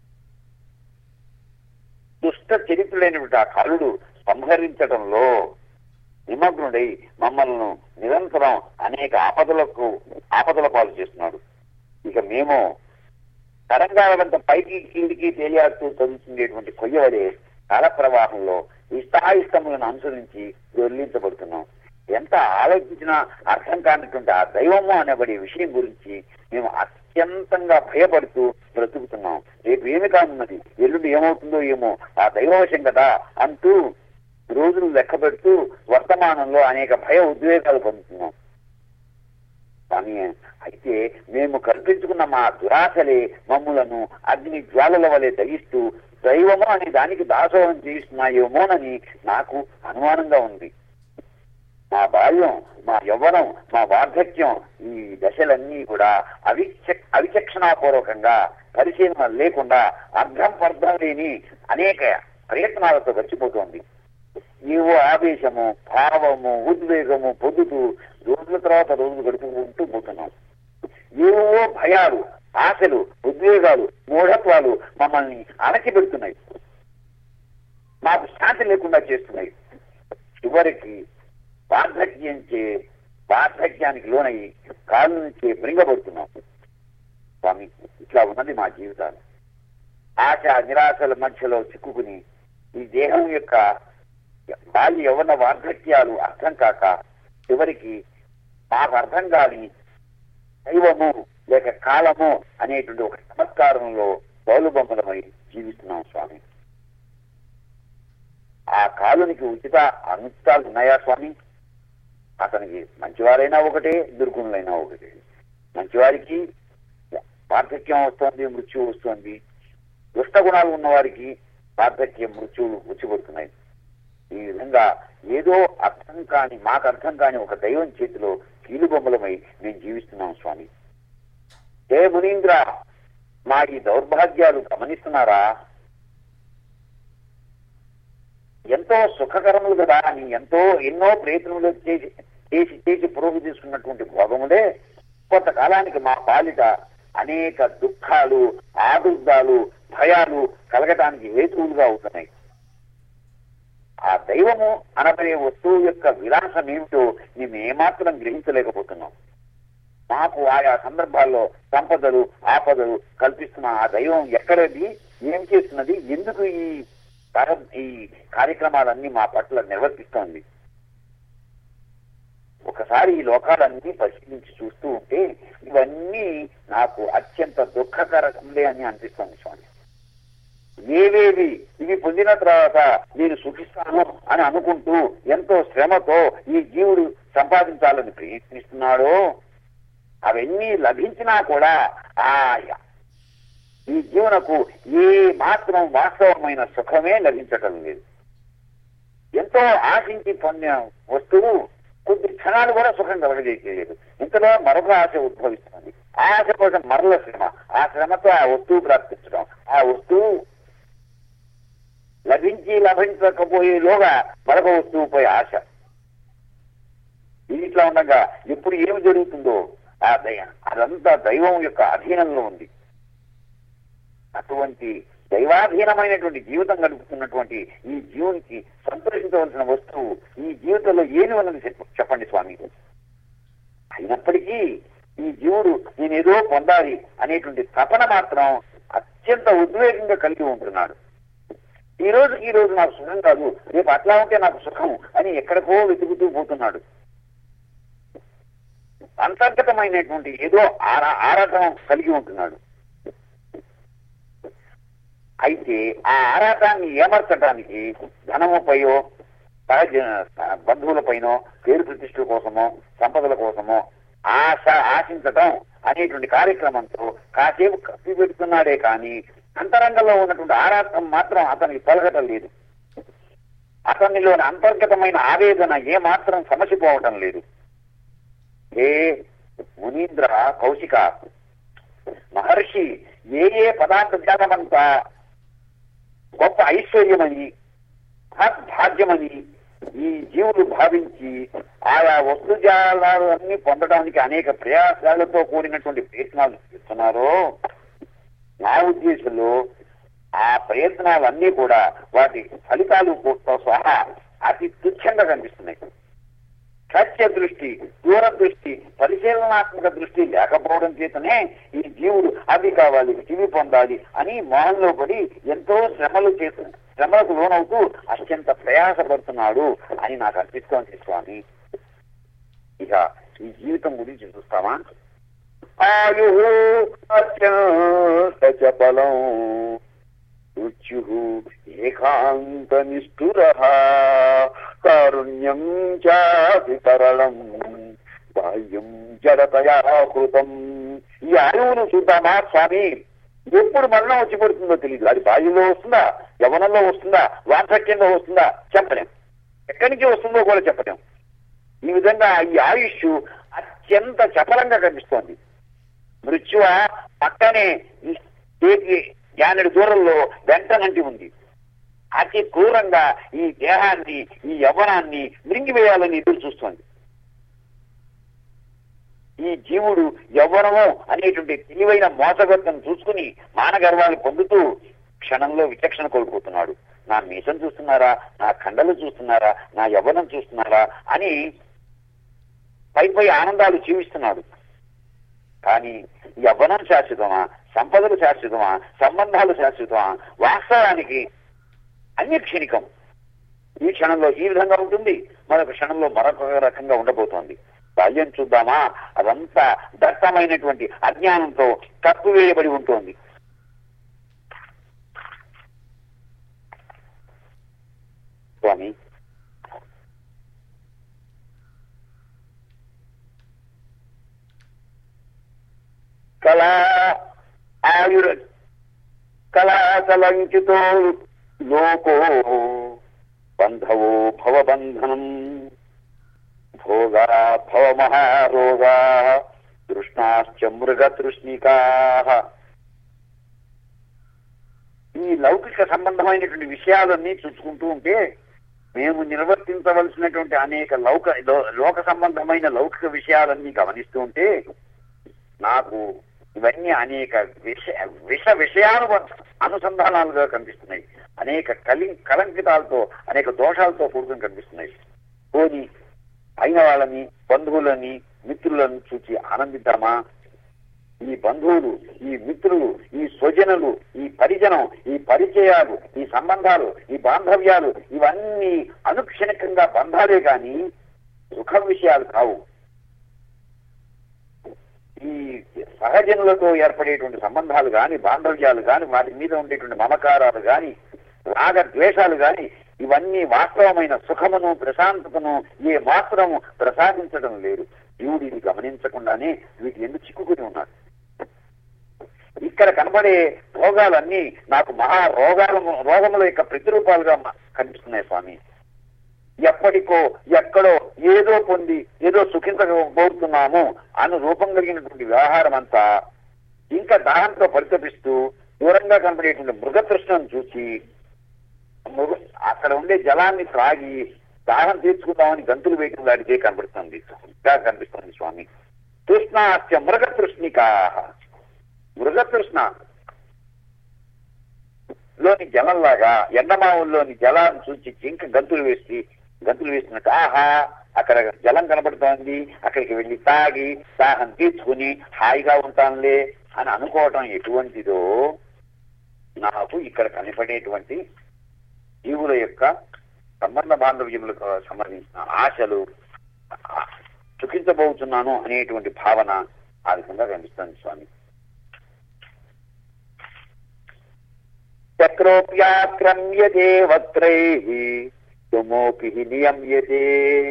Speaker 1: దుష్ట చరిత్రులైనటువంటి ఆ కాలుడు సంహరించడంలో నిమగ్నుడై మమ్మల్ని నిరంతరం అనేక ఆపదలకు ఆపదల పాలు చేస్తున్నాడు ఇక మేము తరంగాలంత పైకి కిందికి తేలియాడుతూ చదువుతుండేటువంటి కొయ్యవలే కాల ప్రవాహంలో ఇష్టాయిష్టములను అనుసరించి దొర్లించబడుతున్నాం ఎంత ఆలోచించినా అర్థం కానటువంటి ఆ దైవము అనబడే విషయం గురించి మేము అత్యంతంగా భయపడుతూ బ్రతుకుతున్నాం రేపు ఏమి కానున్నది ఎల్లుండి ఏమవుతుందో ఏమో ఆ దైవవశం కదా అంటూ రోజులు లెక్క పెడుతూ వర్తమానంలో అనేక భయ ఉద్వేగాలు పొందుతున్నాం కానీ అయితే మేము కల్పించుకున్న మా దురాశలే మమ్ములను అగ్ని జ్వాలల వలె దహిస్తూ దైవము అనే దానికి దాసోహం చేస్తున్నాయేమోనని నాకు అనుమానంగా ఉంది మా బాల్యం మా యవ్వనం మా వార్ధక్యం ఈ దశలన్నీ కూడా అవిచ అవిచక్షణాపూర్వకంగా పరిశీలన లేకుండా అర్థం పర్థం లేని అనేక ప్రయత్నాలతో గడిచిపోతోంది ఏవో ఆవేశము భావము ఉద్వేగము పొందుతూ రోజుల తర్వాత రోజులు గడుపుకుంటూ పోతున్నాం ఏవో భయాలు ఆశలు ఉద్వేగాలు మూఢత్వాలు మమ్మల్ని అణచిపెడుతున్నాయి మాకు శాంతి లేకుండా చేస్తున్నాయి చివరికి వార్ధక్యంచే వార్ధక్యానికి లోనై కాళ్ళ నుంచి మృంగబడుతున్నాం స్వామి ఇట్లా ఉన్నది మా జీవితాలు ఆశ నిరాశల మధ్యలో చిక్కుకుని ఈ దేహం యొక్క బాల్య యవన వార్ధక్యాలు అర్థం కాక చివరికి మాకు అర్థం కాని దైవము లేక కాలము అనేటువంటి ఒక చమత్కారంలో బౌలుబొమ్మలమై జీవిస్తున్నాం స్వామి ఆ కాలునికి ఉచిత అనుచితాలు ఉన్నాయా స్వామి అతనికి మంచివారైనా ఒకటే దుర్గుణులైనా ఒకటే మంచివారికి వార్ధక్యం వస్తుంది మృత్యు వస్తుంది దుష్ట గుణాలు ఉన్నవారికి వార్ధక్యం మృత్యువులు వచ్చిపడుతున్నాయి ఈ విధంగా ఏదో అర్థం కాని మాకు అర్థం కాని ఒక దైవం చేతిలో కీలుబొమ్మలమై మేము జీవిస్తున్నాం స్వామి ఏ మునీంద్ర మా ఈ దౌర్భాగ్యాలు గమనిస్తున్నారా ఎంతో సుఖకరములు కదా అని ఎంతో ఎన్నో ప్రయత్నములు చేసి చేసి చేసి పురోగతి తీసుకున్నటువంటి భోగములే కొంతకాలానికి మా పాలిట అనేక దుఃఖాలు ఆదుర్దాలు భయాలు కలగటానికి హేతువులుగా అవుతున్నాయి ఆ దైవము అనబడే వస్తువు యొక్క విలాసం ఏమిటో మేము ఏమాత్రం గ్రహించలేకపోతున్నాం మాకు ఆయా సందర్భాల్లో సంపదలు ఆపదలు కల్పిస్తున్న ఆ దైవం ఎక్కడది ఏం చేస్తున్నది ఎందుకు ఈ కర- ఈ కార్యక్రమాలన్నీ మా పట్ల నిర్వర్తిస్తోంది ఒకసారి ఈ లోకాలన్నీ పరిశీలించి చూస్తూ ఉంటే ఇవన్నీ నాకు అత్యంత దుఃఖకరములే అని అనిపిస్తోంది స్వామి ఏవేవి ఇవి పొందిన తర్వాత నేను సుఖిస్తాను అని అనుకుంటూ ఎంతో శ్రమతో ఈ జీవుడు సంపాదించాలని ప్రయత్నిస్తున్నాడో అవన్నీ లభించినా కూడా ఆ ఈ జీవనకు ఏ మాత్రం వాస్తవమైన సుఖమే లభించటం లేదు ఎంతో ఆశించి పొందిన వస్తువు కొద్ది క్షణాలు కూడా సుఖం కలగజేయలేదు ఇంతలో మరొక ఆశ ఉద్భవిస్తుంది ఆ ఆశ కోసం మరల శ్రమ ఆ శ్రమతో ఆ వస్తువు ప్రాప్తించడం ఆ వస్తువు లభించి లభించకపోయేలోగా మరొక వస్తువుపై ఆశ ఇది ఇట్లా ఉండగా ఎప్పుడు ఏమి జరుగుతుందో ఆ దయ అదంతా దైవం యొక్క అధీనంలో ఉంది అటువంటి దైవాధీనమైనటువంటి జీవితం గడుపుతున్నటువంటి ఈ జీవునికి సంతోషించవలసిన వస్తువు ఈ జీవితంలో ఏమి ఉన్నది చెప్ప- చెప్పండి స్వామి అయినప్పటికీ ఈ జీవుడు నేనేదో పొందాలి అనేటువంటి తపన మాత్రం అత్యంత ఉద్వేగంగా కలిగి ఉంటున్నాడు ఈ రోజు ఈ రోజు నాకు సుఖం కాదు రేపు అట్లా ఉంటే నాకు సుఖం అని ఎక్కడికో వెతుకుతూ పోతున్నాడు అంతర్గతమైనటువంటి ఏదో ఆరా ఆరాటం కలిగి ఉంటున్నాడు అయితే ఆ ఆరాటాన్ని ఏమర్చడానికి ధనముపైయో సహజ బంధువులపైనో పేరు ప్రతిష్ఠల కోసమో సంపదల కోసమో ఆశ ఆశించటం అనేటువంటి కార్యక్రమంతో కాసేపు కప్పి పెడుతున్నాడే కానీ అంతరంగంలో ఉన్నటువంటి ఆరాటం మాత్రం అతనికి తొలగటం లేదు అతనిలోని అంతర్గతమైన ఆవేదన ఏ మాత్రం సమసిపోవటం లేదు ఏ మునీంద్ర కౌశిక మహర్షి ఏ ఏ పదార్థ జ్ఞానమంతా గొప్ప ఐశ్వర్యమని భాగ్యమని ఈ జీవులు భావించి ఆయా వస్తుజాలన్నీ పొందడానికి అనేక ప్రయాసాలతో కూడినటువంటి ప్రయత్నాలు చేస్తున్నారో నా ఉద్దేశంలో ఆ ప్రయత్నాలన్నీ కూడా వాటి ఫలితాలు తో సహా అతి తుచ్చంగా కనిపిస్తున్నాయి సత్య దృష్టి దూర దృష్టి పరిశీలనాత్మక దృష్టి లేకపోవడం చేతనే ఈ జీవుడు అవి కావాలి ఇవి పొందాలి అని మోహంలో పడి ఎంతో శ్రమలు చేస్తు శ్రమలకు లోనవుతూ అత్యంత ప్రయాసపడుతున్నాడు అని నాకు అనిపిస్తోంది స్వామి ఇక ఈ జీవితం గురించి చూస్తామా ఆయు అత్యంత చపలం మృత్యు ఏకాంత నిష్ఠుర కారుణ్యం చాపి తరళం బాహ్యం జడతయా కృతం ఈ ఆయువును చూద్దామా స్వామి ఎప్పుడు మరణం వచ్చి పడుతుందో తెలియదు అది బాల్యంలో వస్తుందా యవనంలో వస్తుందా వార్ధక్యంలో వస్తుందా చెప్పలేం ఎక్కడి నుంచి వస్తుందో కూడా చెప్పలేం ఈ విధంగా ఈ ఆయుష్ అత్యంత చపలంగా కనిపిస్తోంది మృత్యువ పక్కనే చేతి జ్ఞానుడి దూరంలో వెంటనంటి ఉంది అతి క్రూరంగా ఈ దేహాన్ని ఈ యవ్వనాన్ని మృంగివేయాలని ఎదురు చూస్తోంది ఈ జీవుడు యవ్వనము అనేటువంటి తెలివైన మోసగత్వం చూసుకుని మానగర్వాలు పొందుతూ క్షణంలో విచక్షణ కోల్పోతున్నాడు నా మీసం చూస్తున్నారా నా కండలు చూస్తున్నారా నా యవ్వనం చూస్తున్నారా అని పై పై ఆనందాలు జీవిస్తున్నాడు కానీ యవ్వనం శాశ్వతమా సంపదలు శాశ్వతమా సంబంధాలు శాశ్వతమా వాస్తవానికి అన్ని క్షణికం ఈ క్షణంలో ఈ విధంగా ఉంటుంది మరొక క్షణంలో మరొక రకంగా ఉండబోతోంది బాల్యం చూద్దామా అదంతా దట్టమైనటువంటి అజ్ఞానంతో కప్పివేయబడి ఉంటుంది స్వామి కళా ఆయుర కళాకలంకితో లోకో బంధవో భవబంధనం భోగా భవమహారోగా తృష్ణాశ్చ మృగతృష్ణికా ఈ లౌకిక సంబంధమైనటువంటి విషయాలన్నీ చూసుకుంటూ ఉంటే మేము నిర్వర్తించవలసినటువంటి అనేక లౌక లో- లోక సంబంధమైన లౌకిక విషయాలన్నీ గమనిస్తూ ఉంటే నాకు ఇవన్నీ అనేక విష విష విషయాలు అనుసంధానాలుగా కనిపిస్తున్నాయి అనేక కలి కలంకితాలతో అనేక దోషాలతో కూడుకుని కనిపిస్తున్నాయి పోని అయిన వాళ్ళని బంధువులని మిత్రులను చూసి ఆనందిద్దామా ఈ బంధువులు ఈ మిత్రులు ఈ స్వజనులు ఈ పరిజనం ఈ పరిచయాలు ఈ సంబంధాలు ఈ బాంధవ్యాలు ఇవన్నీ అనుక్షణికంగా బంధాలే కాని సుఖ విషయాలు కావు ఈ సహజనులతో ఏర్పడేటువంటి సంబంధాలు గాని బాంధవ్యాలు గాని వాటి మీద ఉండేటువంటి మమకారాలు గాని రాగ ద్వేషాలు గాని ఇవన్నీ వాస్తవమైన సుఖమును ప్రశాంతతను ఏ మాత్రము ప్రసాదించడం లేదు జీవుడు ఇది గమనించకుండానే వీటి ఎందుకు చిక్కుకుని ఉన్నాడు ఇక్కడ కనబడే రోగాలన్నీ నాకు మహా రోగాల రోగముల యొక్క ప్రతిరూపాలుగా మ- కనిపిస్తున్నాయి స్వామి ఎప్పటికో ఎక్కడో ఏదో పొంది ఏదో సుఖించకపోతున్నాము అను రూపం కలిగినటువంటి వ్యవహారం అంతా ఇంకా దాహంతో పరితపిస్తూ దూరంగా కనబడేటువంటి మృగతృష్ణను చూసి మృగ అక్కడ ఉండే జలాన్ని త్రాగి దాహం తీర్చుకుందామని గంతులు వేయటం లాంటిదే కనబడుతుంది ఇంకా కనిపిస్తుంది స్వామి తృష్ణాస్య మృగతృష్ణికా మృగతృష్ణ లోని జలంలాగా ఎండమావుల్లోని జలాన్ని చూసి జింక గంతులు వేసి గంతులు వేసినట్టు ఆహా అక్కడ జలం కనబడుతోంది అక్కడికి వెళ్ళి తాగి దాహం తీర్చుకుని హాయిగా ఉంటానులే అని అనుకోవటం ఎటువంటిదో నాకు ఇక్కడ కనపడేటువంటి జీవుల యొక్క సంబంధ బాంధవ్యములకు సంబంధించిన ఆశలు ఆ, సుఖించబోతున్నాను అనేటువంటి భావన ఆ విధంగా కనిపిస్తుంది స్వామి చక్రోప్యాక్రమ్యతే వక్రై తుమోపి నియమ్యతే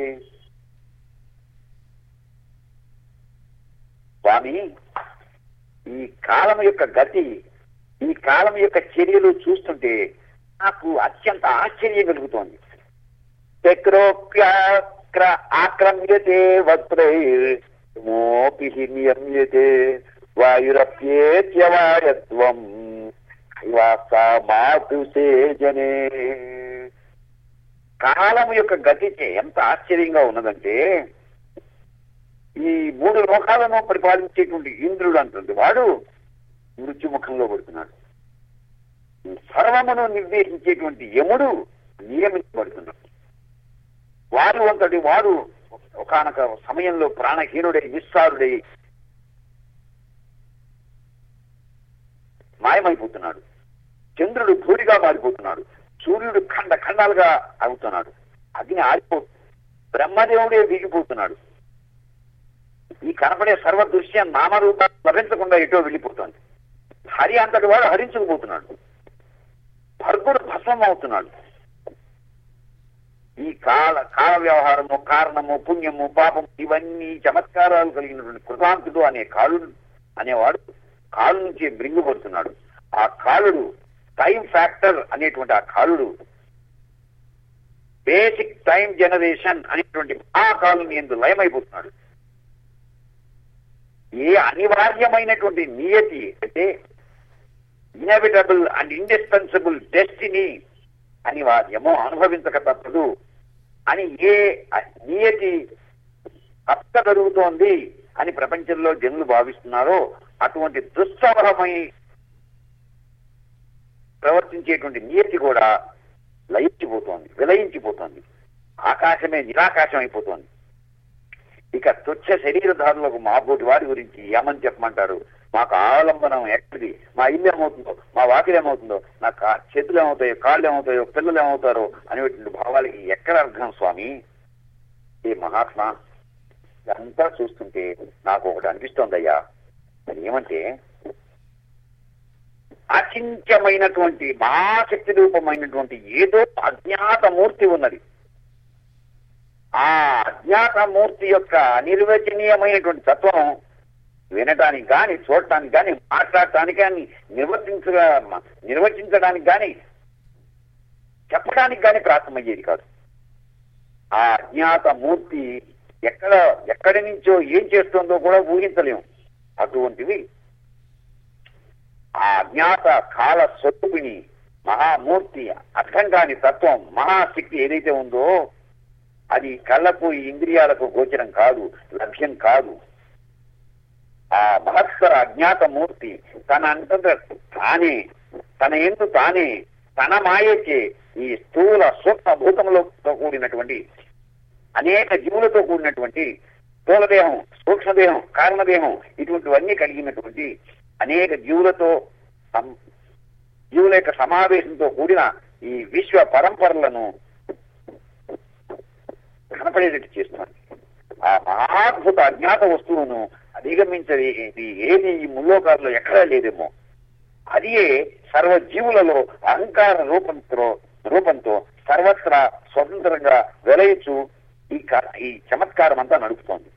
Speaker 1: స్వామి ఈ కాలం యొక్క గతి ఈ కాలం యొక్క చర్యలు చూస్తుంటే నాకు అత్యంత ఆశ్చర్యం కలుగుతోంది చక్రోప్యాక్ర ఆక్రమ్యతే వక్రైర్మోపి నియమ్యతే వాయురప్యేత్యవాయత్వం జనే కాలం యొక్క గతి ఎంత ఆశ్చర్యంగా ఉన్నదంటే ఈ మూడు లోకాలను పరిపాలించేటువంటి ఇంద్రుడు అంటుంది వాడు మృత్యుముఖంలో పడుతున్నాడు సర్వమును నిర్దేశించేటువంటి యముడు నియమించబడుతున్నాడు వాడు అంతటి వాడు ఒకనొక సమయంలో ప్రాణహీనుడై నిస్సారుడై మాయమైపోతున్నాడు చంద్రుడు ధూళిగా మారిపోతున్నాడు సూర్యుడు ఖండ ఖండాలుగా అవుతున్నాడు అగ్ని ఆరిపో బ్రహ్మదేవుడే వీగిపోతున్నాడు ఈ కనపడే సర్వ దృశ్యం నామరూపాలు లభించకుండా ఎటో వెళ్ళిపోతుంది హరి అంతటి వాడు హరించుకుపోతున్నాడు భర్గుడు భస్మం అవుతున్నాడు ఈ కాల కాల వ్యవహారము కారణము పుణ్యము పాపము ఇవన్నీ చమత్కారాలు కలిగినటువంటి కృతాంతుడు అనే కాలుడు అనేవాడు కాలు నుంచి బ్రింగుపడుతున్నాడు ఆ కాలుడు టైం ఫ్యాక్టర్ అనేటువంటి ఆ కాలుడు బేసిక్ టైం జనరేషన్ అనేటువంటి ఆ కాలుని ఎందు లయమైపోతున్నాడు ఏ అనివార్యమైనటువంటి నియతి అంటే ఇన్ఎవిటబుల్ అండ్ ఇండిస్పెన్సిబుల్ డెస్టినీ అనివార్యము అనుభవించక తప్పదు అని ఏ నియతి తప్ప జరుగుతోంది అని ప్రపంచంలో జనులు భావిస్తున్నారో అటువంటి దుస్సవహమై ప్రవర్తించేటువంటి నియతి కూడా లయించిపోతోంది విలయించిపోతోంది ఆకాశమే నిరాకాశం అయిపోతోంది ఇక తుచ్చ శరీరధారులకు మాబోటి వారి గురించి ఏమని చెప్పమంటారు మాకు ఆలంబనం ఎక్కడిది మా ఇల్లు ఏమవుతుందో మా వాకిలు ఏమవుతుందో నా కా- చేతులు ఏమవుతాయో కాళ్ళు ఏమవుతాయో పిల్లలు ఏమవుతారో అనేటువంటి భావాలకి ఎక్కడ అర్థం స్వామి ఈ మహాత్మా ఇదంతా చూస్తుంటే నాకు ఒకటి అనిపిస్తోందయ్యా అది ఏమంటే అచింత్యమైనటువంటి మహాశక్తి రూపమైనటువంటి ఏదో అజ్ఞాత మూర్తి ఉన్నది ఆ అజ్ఞాత మూర్తి యొక్క అనిర్వచనీయమైనటువంటి తత్వం వినటానికి కానీ చూడటానికి కానీ మాట్లాడటానికి కానీ నిర్వర్తించ నిర్వచించడానికి కానీ చెప్పడానికి కానీ ప్రాప్తమయ్యేది కాదు ఆ అజ్ఞాత మూర్తి ఎక్కడ ఎక్కడి నుంచో ఏం చేస్తుందో కూడా ఊహించలేము అటువంటివి ఆ అజ్ఞాత కాల స్వరూపిణి మహామూర్తి అర్థం కాని తత్వం మహాశక్తి ఏదైతే ఉందో అది కళ్ళకు ఇంద్రియాలకు గోచరం కాదు లభ్యం కాదు ఆ మహత్తర అజ్ఞాత మూర్తి తన అంతట తానే తన ఎందు తానే తన మాయచే ఈ స్థూల సూక్ష్మ భూతములతో కూడినటువంటి అనేక జీవులతో కూడినటువంటి స్థూలదేహం సూక్ష్మదేహం కారణదేహం ఇటువంటివన్నీ కలిగినటువంటి అనేక జీవులతో సం- జీవుల యొక్క సమావేశంతో కూడిన ఈ విశ్వ పరంపరలను కనపడేటట్టు చేస్తున్నాను ఆ మహాద్భుత అజ్ఞాత వస్తువును అధిగమించది ఏది ఈ ముల్లోకాల్లో ఎక్కడా లేదేమో అదియే సర్వజీవులలో అహంకార రూపంతో రూపంతో సర్వత్రా స్వతంత్రంగా వెలయచ్చు ఈ క- ఈ చమత్కారం అంతా నడుపుతోంది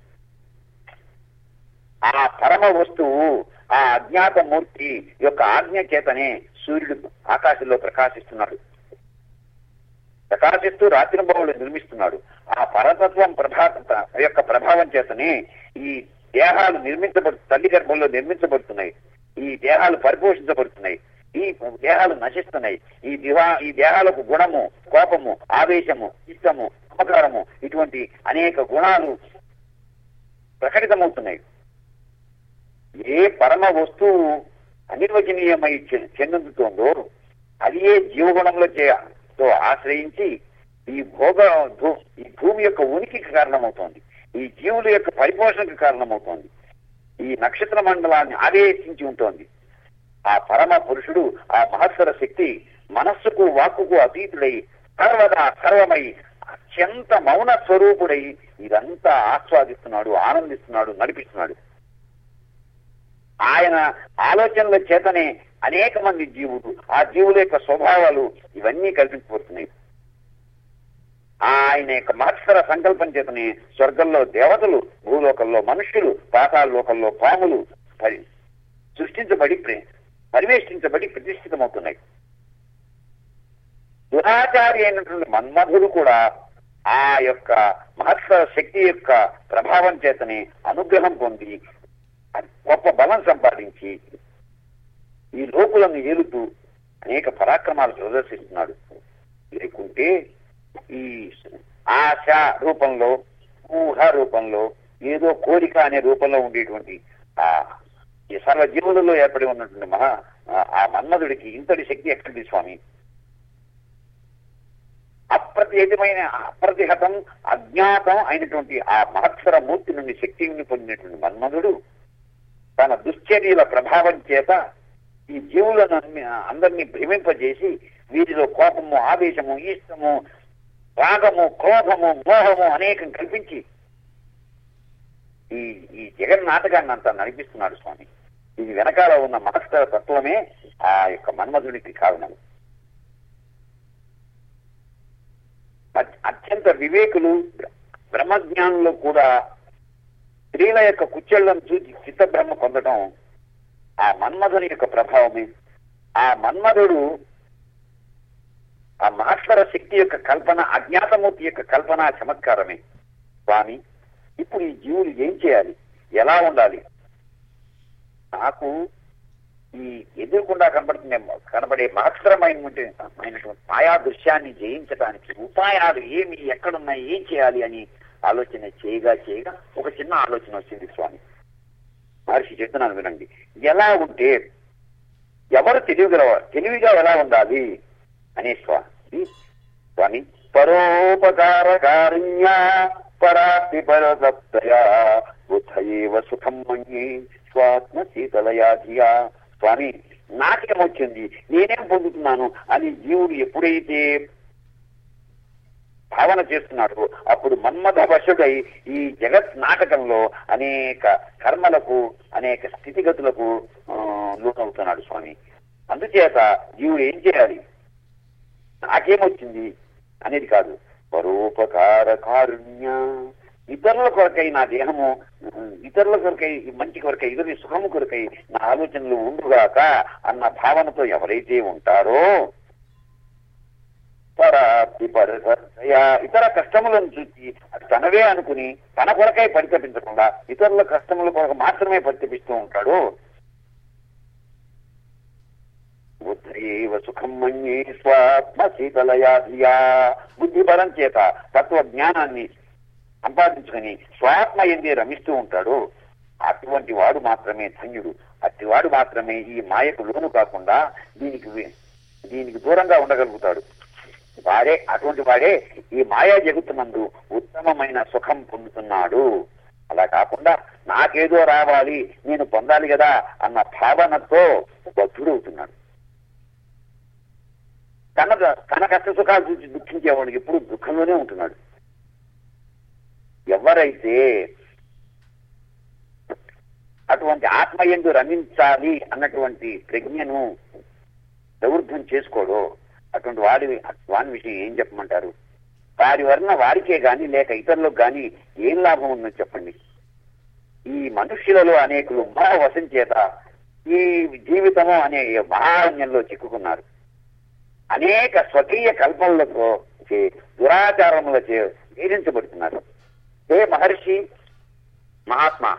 Speaker 1: ఆ పరమ వస్తువు ఆ అజ్ఞాత మూర్తి యొక్క ఆజ్ఞ చేతనే సూర్యుడు ఆకాశంలో ప్రకాశిస్తున్నాడు ప్రకాశిస్తూ రాత్రింబవులు నిర్మిస్తున్నాడు ఆ పరతత్వం ప్రభా యొక్క ప్రభావం చేతనే ఈ దేహాలు నిర్మించబడు తల్లి గర్భంలో నిర్మించబడుతున్నాయి ఈ దేహాలు పరిపోషించబడుతున్నాయి ఈ దేహాలు నశిస్తున్నాయి ఈ దివా ఈ దేహాలకు గుణము కోపము ఆవేశము ఇష్టము మమకారము ఇటువంటి అనేక గుణాలు ప్రకటితమవుతున్నాయి ఏ పరమ వస్తువు అనిర్వచనీయమై చె- చెందుతోందో అది ఏ జీవగుణంలో చే- తో ఆశ్రయించి ఈ భోగ భూ- ఈ భూమి యొక్క ఉనికికి కారణమవుతోంది ఈ జీవుల యొక్క పరిపోషణకు కారణమవుతోంది ఈ నక్షత్ర మండలాన్ని ఆదేశించి ఉంటోంది ఆ పరమ పురుషుడు ఆ మహస్వర శక్తి మనస్సుకు వాక్కుకు అతీతుడై సర్వదా సర్వమై అత్యంత మౌన స్వరూపుడై ఇదంతా ఆస్వాదిస్తున్నాడు ఆనందిస్తున్నాడు నడిపిస్తున్నాడు ఆయన ఆలోచనల చేతనే అనేక మంది జీవులు ఆ జీవుల యొక్క స్వభావాలు ఇవన్నీ కల్పించబడుతున్నాయి ఆయన యొక్క మహత్తర సంకల్పం చేతనే స్వర్గంలో దేవతలు భూలోకంలో మనుష్యులు పాతాళ లోకంలో పాములు పరి సృష్టించబడి ప్రే- పరివేష్టించబడి ప్రతిష్ఠితమవుతున్నాయి దురాచారి అయినటువంటి మన్మధుడు కూడా ఆ యొక్క మహత్తర శక్తి యొక్క ప్రభావం చేతనే అనుగ్రహం పొంది గొప్ప బలం సంపాదించి ఈ లోకులను ఏలుతూ అనేక పరాక్రమాలు ప్రదర్శిస్తున్నాడు లేకుంటే ఈ ఆశ రూపంలో ఊహ రూపంలో ఏదో కోరిక అనే రూపంలో ఉండేటువంటి ఆ ఈ సర్వ జీవులలో ఏర్పడి ఉన్నటువంటి మహా ఆ- ఆ మన్మధుడికి ఇంతటి శక్తి ఎక్కడిది స్వామి అప్రతిహితమైన అప్రతిహతం అజ్ఞాతం అయినటువంటి ఆ మహత్సర మూర్తి నుండి శక్తిని పొందినటువంటి మన్మధుడు తన దుశ్చర్యల ప్రభావం చేత ఈ జీవులను అన్ని- అందరినీ భ్రమింపజేసి వీరిలో కోపము ఆవేశము ఈష్టము రాగము క్రోధము మోహము అనేకం కల్పించి ఈ ఈ జగన్ నాటకాన్ని అంతా నడిపిస్తున్నాడు స్వామి ఇది వెనకాల ఉన్న మహత్తర తత్వమే ఆ యొక్క మన్మధుడికి కారణం అత్- అత్యంత వివేకులు బ్ర- బ్రహ్మజ్ఞానులు కూడా స్త్రీల యొక్క కుచ్చెళ్లను చూసి చిత్తబ్రహ్మ పొందడం ఆ మన్మధుని యొక్క ప్రభావమే ఆ మన్మధుడు ఆ మహత్తర శక్తి యొక్క కల్పన అజ్ఞాతమూర్తి యొక్క కల్పన చమత్కారమే స్వామి ఇప్పుడు ఈ జీవులు ఏం చేయాలి ఎలా ఉండాలి నాకు ఈ ఎదురుకుండా కనబడుతున్న కనబడే మహత్తరమైనటువంటి అయినటువంటి మాయా దృశ్యాన్ని జయించడానికి ఉపాయాలు ఏమి ఎక్కడున్నాయి ఏం చేయాలి అని ఆలోచన చేయగా చేయగా ఒక చిన్న ఆలోచన వచ్చింది స్వామి మహర్షి చెప్తున్నాను వినండి ఎలా ఉంటే ఎవరు తెలివిగలవ తెలివిగా ఎలా ఉండాలి అనే స్వామి స్వామి పరోపకార కారుణ్య పరాతి పరసప్తయా బుద్ధయేవ సుఖం మణి స్వాత్మ శీతలయా ధియా స్వామి నాకేమొచ్చింది నేనేం పొందుతున్నాను అని జీవుడు ఎప్పుడైతే భావన చేస్తున్నాడు అప్పుడు మన్మథ వశుడై ఈ జగత్ నాటకంలో అనేక కర్మలకు అనేక స్థితిగతులకు ఆ, లోనవుతున్నాడు స్వామి అందుచేత జీవుడు ఏం చేయాలి నాకేమొచ్చింది అనేది కాదు పరోపకార కారుణ్య ఇతరుల కొరకై నా దేహము ఉమ్, ఇతరుల కొరకై ఈ మంచి కొరకై ఇతరుల సుఖము కొరకై నా ఆలోచనలు ఉండుగాక అన్న భావనతో ఎవరైతే ఉంటారో పరాతి పరసయ ఇతర కష్టములను చూసి అది తనవే అనుకుని తన కొరకై పరితపించకుండా ఇతరుల కష్టముల కొరకు మాత్రమే పరితపిస్తూ ఉంటాడు బుద్ధైవ సుఖం మన్యే స్వాత్మ శీతలయా ధియా బుద్ధిబలం చేత తత్వ జ్ఞానాన్ని సంపాదించుకుని స్వాత్మ ఎందే రమిస్తూ ఉంటాడు అటువంటి వాడు మాత్రమే ధన్యుడు అట్టివాడు మాత్రమే ఈ మాయకు లోను కాకుండా దీనికి వి- దీనికి దూరంగా ఉండగలుగుతాడు వాడే అటువంటి వాడే ఈ మాయా జగత్తునందు ఉత్తమమైన సుఖం పొందుతున్నాడు అలా కాకుండా నాకేదో రావాలి నేను పొందాలి కదా అన్న భావనతో బద్ధుడవుతున్నాడు తన తన కష్ట సుఖాలు చూసి దుఃఖించేవాడు ఎప్పుడు దుఃఖంలోనే ఉంటున్నాడు ఎవరైతే అటువంటి ఆత్మయందు రమించాలి అన్నటువంటి ప్రజ్ఞను ప్రవృద్ధం చేసుకోడు అటువంటి వాడి వాని విషయం ఏం చెప్పమంటారు వారి వలన వారికే గాని లేక ఇతరులకు గాని ఏం లాభం ఉందని చెప్పండి ఈ మనుష్యులలో అనేకులు మహావశం చేత ఈ జీవితము అనే మహారణ్యంలో చిక్కుకున్నారు అనేక స్వకీయ కల్పనలతో చే దురాచారములచే వేధించబడుతున్నారు హే మహర్షి మహాత్మా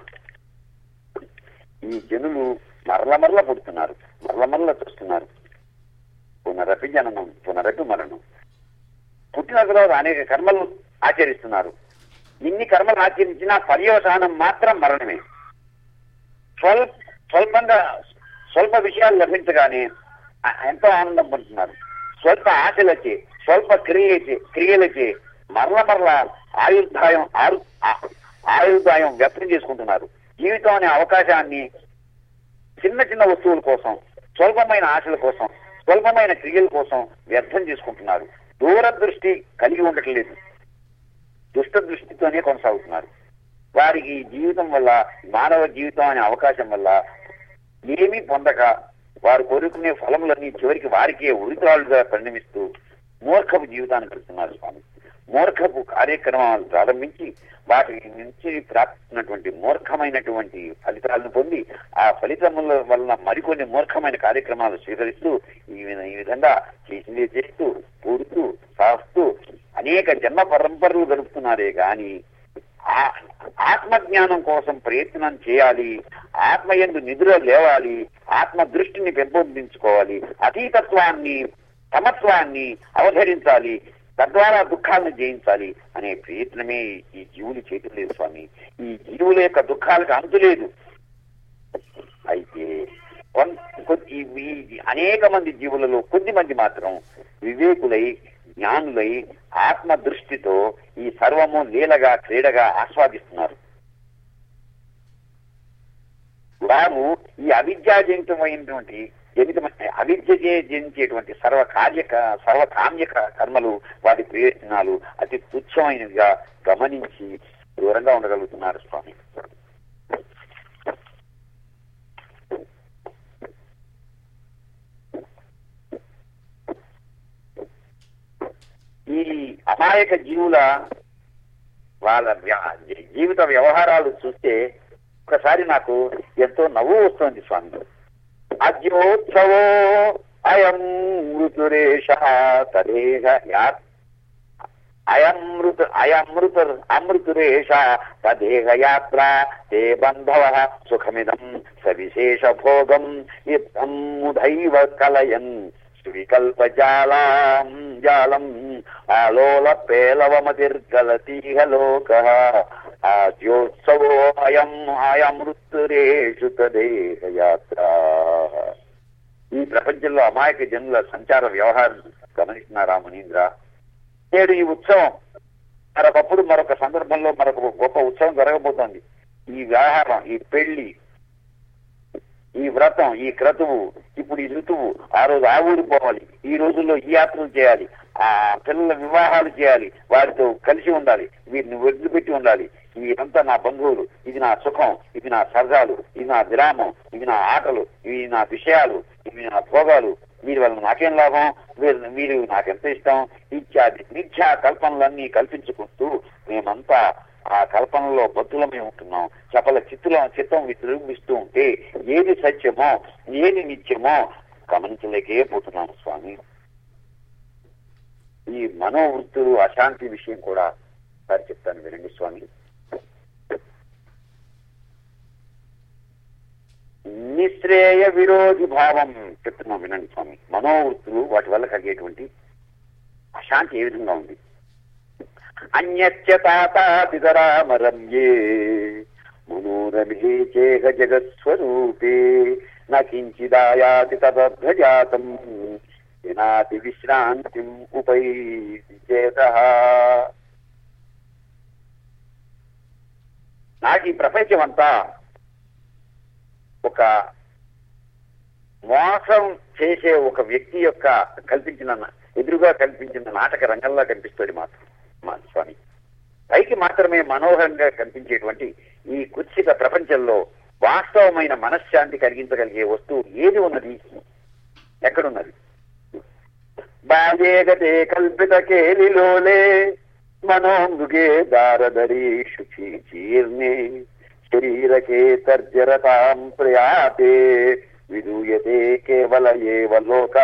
Speaker 1: ఈ జనులు మరల మరల పుడుతున్నారు మరల మరల చూస్తున్నారు పునరపి జననం పునరపి మరణం పుట్టిన తర్వాత అనేక కర్మలు ఆచరిస్తున్నారు ఇన్ని కర్మలు ఆచరించినా పర్యవసానం మాత్రం మరణమే స్వల్ప స్వల్పంగా స్వల్ప విషయాలు లభించగానే ఆ- ఎంతో ఆనందం పొందుతున్నారు స్వల్ప ఆశలచే స్వల్ప క్రియచే క్రియలచే మరల మరల ఆయుర్దాయం ఆరు ఆ- ఆయుర్దాయం వ్యక్తం చేసుకుంటున్నారు జీవితం అనే అవకాశాన్ని చిన్న చిన్న వస్తువుల కోసం స్వల్పమైన ఆశల కోసం స్వల్పమైన క్రియల కోసం వ్యర్థం చేసుకుంటున్నారు దూరదృష్టి కలిగి ఉండట్లేదు దుష్ట దృష్టితోనే కొనసాగుతున్నారు వారికి ఈ జీవితం వల్ల మానవ జీవితం అనే అవకాశం వల్ల ఏమీ పొందక వారు కోరుకునే ఫలములన్నీ చివరికి వారికే ఉరితాళ్లుగా పరిణమిస్తూ మూర్ఖపు జీవితాన్ని గడుపుతున్నారు స్వామి మూర్ఖపు కార్యక్రమాలు ప్రారంభించి వాటి నుంచి ప్రాప్తించినటువంటి మూర్ఖమైనటువంటి ఫలితాలను పొంది ఆ ఫలితముల వలన మరికొన్ని మూర్ఖమైన కార్యక్రమాలు స్వీకరిస్తూ ఈ విధ- ఈ విధంగా చేసింది చేస్తూ పూడుతూ సాస్తూ అనేక జన్మ పరంపరలు గడుపుతున్నారే గాని ఆ- ఆత్మజ్ఞానం కోసం ప్రయత్నం చేయాలి ఆత్మయందు నిధులు లేవాలి ఆత్మ దృష్టిని పెంపొందించుకోవాలి అతీతత్వాన్ని సమత్వాన్ని అవధరించాలి తద్వారా దుఃఖాలను జయించాలి అనే ప్రయత్నమే ఈ జీవులు చేయటం లేదు స్వామి ఈ జీవుల యొక్క దుఃఖాలకు అంతు లేదు అయితే కొన్- కొద్ది ఈ అనేక మంది జీవులలో కొద్ది మంది మాత్రం వివేకులై జ్ఞానులై ఆత్మ దృష్టితో ఈ సర్వము లీలగా క్రీడగా ఆస్వాదిస్తున్నారు వారు ఈ అవిద్యాజనితమైనటువంటి జనితమైన అవిద్య చే- జనించేటువంటి సర్వ కార్య సర్వ కామ్యక కర్మలు వాటి ప్రయోజనాలు అతి తుచ్చమైనవిగా గమనించి దూరంగా ఉండగలుగుతున్నారు స్వామి ఈ అమాయక జీవుల వాళ్ళ వ్య- జీవిత వ్యవహారాలు చూస్తే ఒకసారి నాకు ఎంతో నవ్వు వస్తుంది స్వామి అద్యోత్సవో అయం మృతురేష తదేహ యా అయమృత అయమృత అమృతురేష తదేహయాత్ర తే బంధవ సుఖమిదం సవిశేష భోగం ఇత్తం ముధైవ కలయన్ వికల్పజాలాం జాలం ఆలోల పేలవమతిర్గలతీహ లోక ఆద్యోత్సవో అయం అయమృతురేషు తదేహయాత్ర ఈ ప్రపంచంలో అమాయక జనుల సంచార వ్యవహారం గమనిస్తున్నారా మునీంద్ర నేడు ఈ ఉత్సవం మరొకప్పుడు మరొక సందర్భంలో మరొక గొప్ప ఉత్సవం జరగబోతోంది ఈ వ్యవహారం ఈ పెళ్లి ఈ వ్రతం ఈ క్రతువు ఇప్పుడు ఈ ఋతువు ఆ రోజు ఆ ఊరు పోవాలి ఈ రోజుల్లో ఈ యాత్రలు చేయాలి ఆ పిల్లల వివాహాలు చేయాలి వారితో కలిసి ఉండాలి వీరిని వదిలిపెట్టి ఉండాలి ఇదంతా నా బంధువులు ఇది నా సుఖం ఇది నా సరదాలు ఇది నా విరామం ఇది నా ఆటలు ఇవి నా విషయాలు ఇవి నా భోగాలు వీరి వల్ల నాకేం లాభం వీరు వీరు నాకెంత ఇష్టం ఇత్యాది మిథ్యా కల్పనలన్నీ కల్పించుకుంటూ మేమంతా ఆ కల్పనలో బతులమే ఉంటున్నాం చపల చిత్తుల చిత్తం విజృంభిస్తూ ఉంటే ఏది సత్యమో ఏది నిత్యమో గమనించలేకే పోతున్నాను స్వామి ఈ మనోవృత్తులు అశాంతి విషయం కూడా సార్ చెప్తాను వినండి స్వామి నిశ్రేయ విరోధి భావం చెప్తున్నాం వినండి స్వామి మనోవృత్తులు వాటి వల్ల కలిగేటువంటి అశాంతి ఏ విధంగా ఉంది అన్యత్యతాతాదితరామరమ్యే మనోరమే చేహ జగత్స్వరూపే నకించిదాయాతి తదర్థజాతం వినాతి విశ్రాంతిం ఉపైతి చేత నాకు ఈ ప్రపంచం అంతా ఒక మోసం చేసే ఒక వ్యక్తి యొక్క కల్పించిన ఎదురుగా కల్పించిన నాటక రంగంలో కనిపిస్తుంది మాత్రం మా స్వామి పైకి మాత్రమే మనోహరంగా కనిపించేటువంటి ఈ కుత్సిత ప్రపంచంలో వాస్తవమైన మనశ్శాంతి కలిగించగలిగే వస్తువు ఏది ఉన్నది ఎక్కడున్నది బాల్యేగతే కల్పిత కేలిలోలే మనోమృగే దారదరీ శుచి చీర్ణే శరీరకే తర్జరతాం ప్రయాతే విదూయతే కేవల ఏవ లోక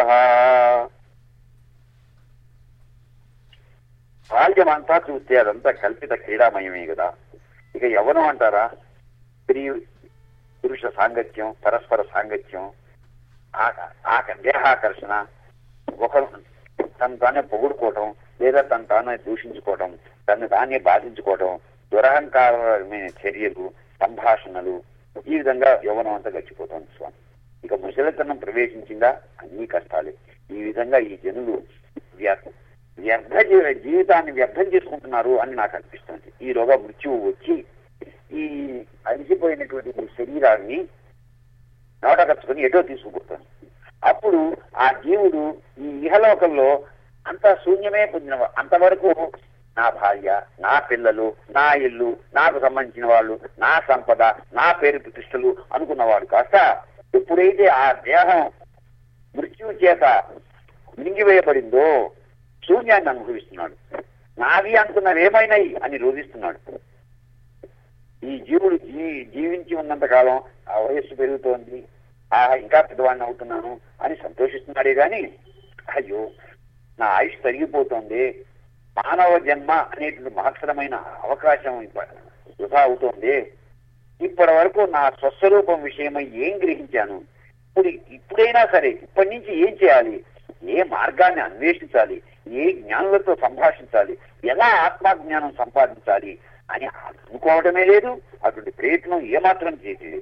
Speaker 1: బాల్యమంతా చూస్తే అదంతా కల్పిత క్రీడామయమే కదా ఇక యవనం అంటారా స్త్రీ పురుష సాంగత్యం పరస్పర సాంగత్యం ఆ- ఆ దేహాకర్షణ ఒకరు తను తానే పొగుడుకోవటం లేదా తను తానే దూషించుకోవటం తను తానే బాధించుకోవటం దురహంకారమైన చర్యలు సంభాషణలు ఈ విధంగా యవ్వనం అంతా గడిచిపోతుంది స్వామి ఇక ముసలితనం ప్రవేశించిందా అన్ని కష్టాలే ఈ విధంగా ఈ జనులు వ్య- వ్యర్థ జీ- జీవితాన్ని వ్యర్థం చేసుకుంటున్నారు అని నాకు అనిపిస్తుంది ఈలోగా మృత్యువు వచ్చి ఈ అలసిపోయినటువంటి ఈ శరీరాన్ని నోటకచ్చుకొని ఎటో తీసుకుపోతాను అప్పుడు ఆ జీవుడు ఈ ఇహలోకంలో అంతా శూన్యమే పొందిన అంతవరకు నా భార్య నా పిల్లలు నా ఇల్లు నాకు సంబంధించిన వాళ్ళు నా సంపద నా పేరు ప్రతిష్టలు అనుకున్నవాడు కాస్త ఎప్పుడైతే ఆ దేహం మృత్యువు చేత మింగివేయబడిందో శూన్యాన్ని అనుభవిస్తున్నాడు నావి అనుకున్నవి ఏమైనాయి అని రోధిస్తున్నాడు ఈ జీవుడు జీ జీవించి ఉన్నంత కాలం ఆ వయస్సు పెరుగుతోంది ఆ ఇంకా పెద్దవాడిని అవుతున్నాను అని సంతోషిస్తున్నాడే గాని అయ్యో నా ఆయుష్ తరిగిపోతోంది మానవ జన్మ అనేటువంటి మహత్తరమైన అవకాశం ఇప్ప- వృధా అవుతోంది ఇప్పటి వరకు నా స్వస్వరూపం విషయమై ఏం గ్రహించాను ఇప్పుడు ఇప్పుడైనా సరే ఇప్పటి నుంచి ఏం చేయాలి ఏ మార్గాన్ని అన్వేషించాలి ఏ జ్ఞానులతో సంభాషించాలి ఎలా ఆత్మజ్ఞానం సంపాదించాలి అని అనుకోవటమే లేదు అటువంటి ప్రయత్నం ఏమాత్రం చేసేది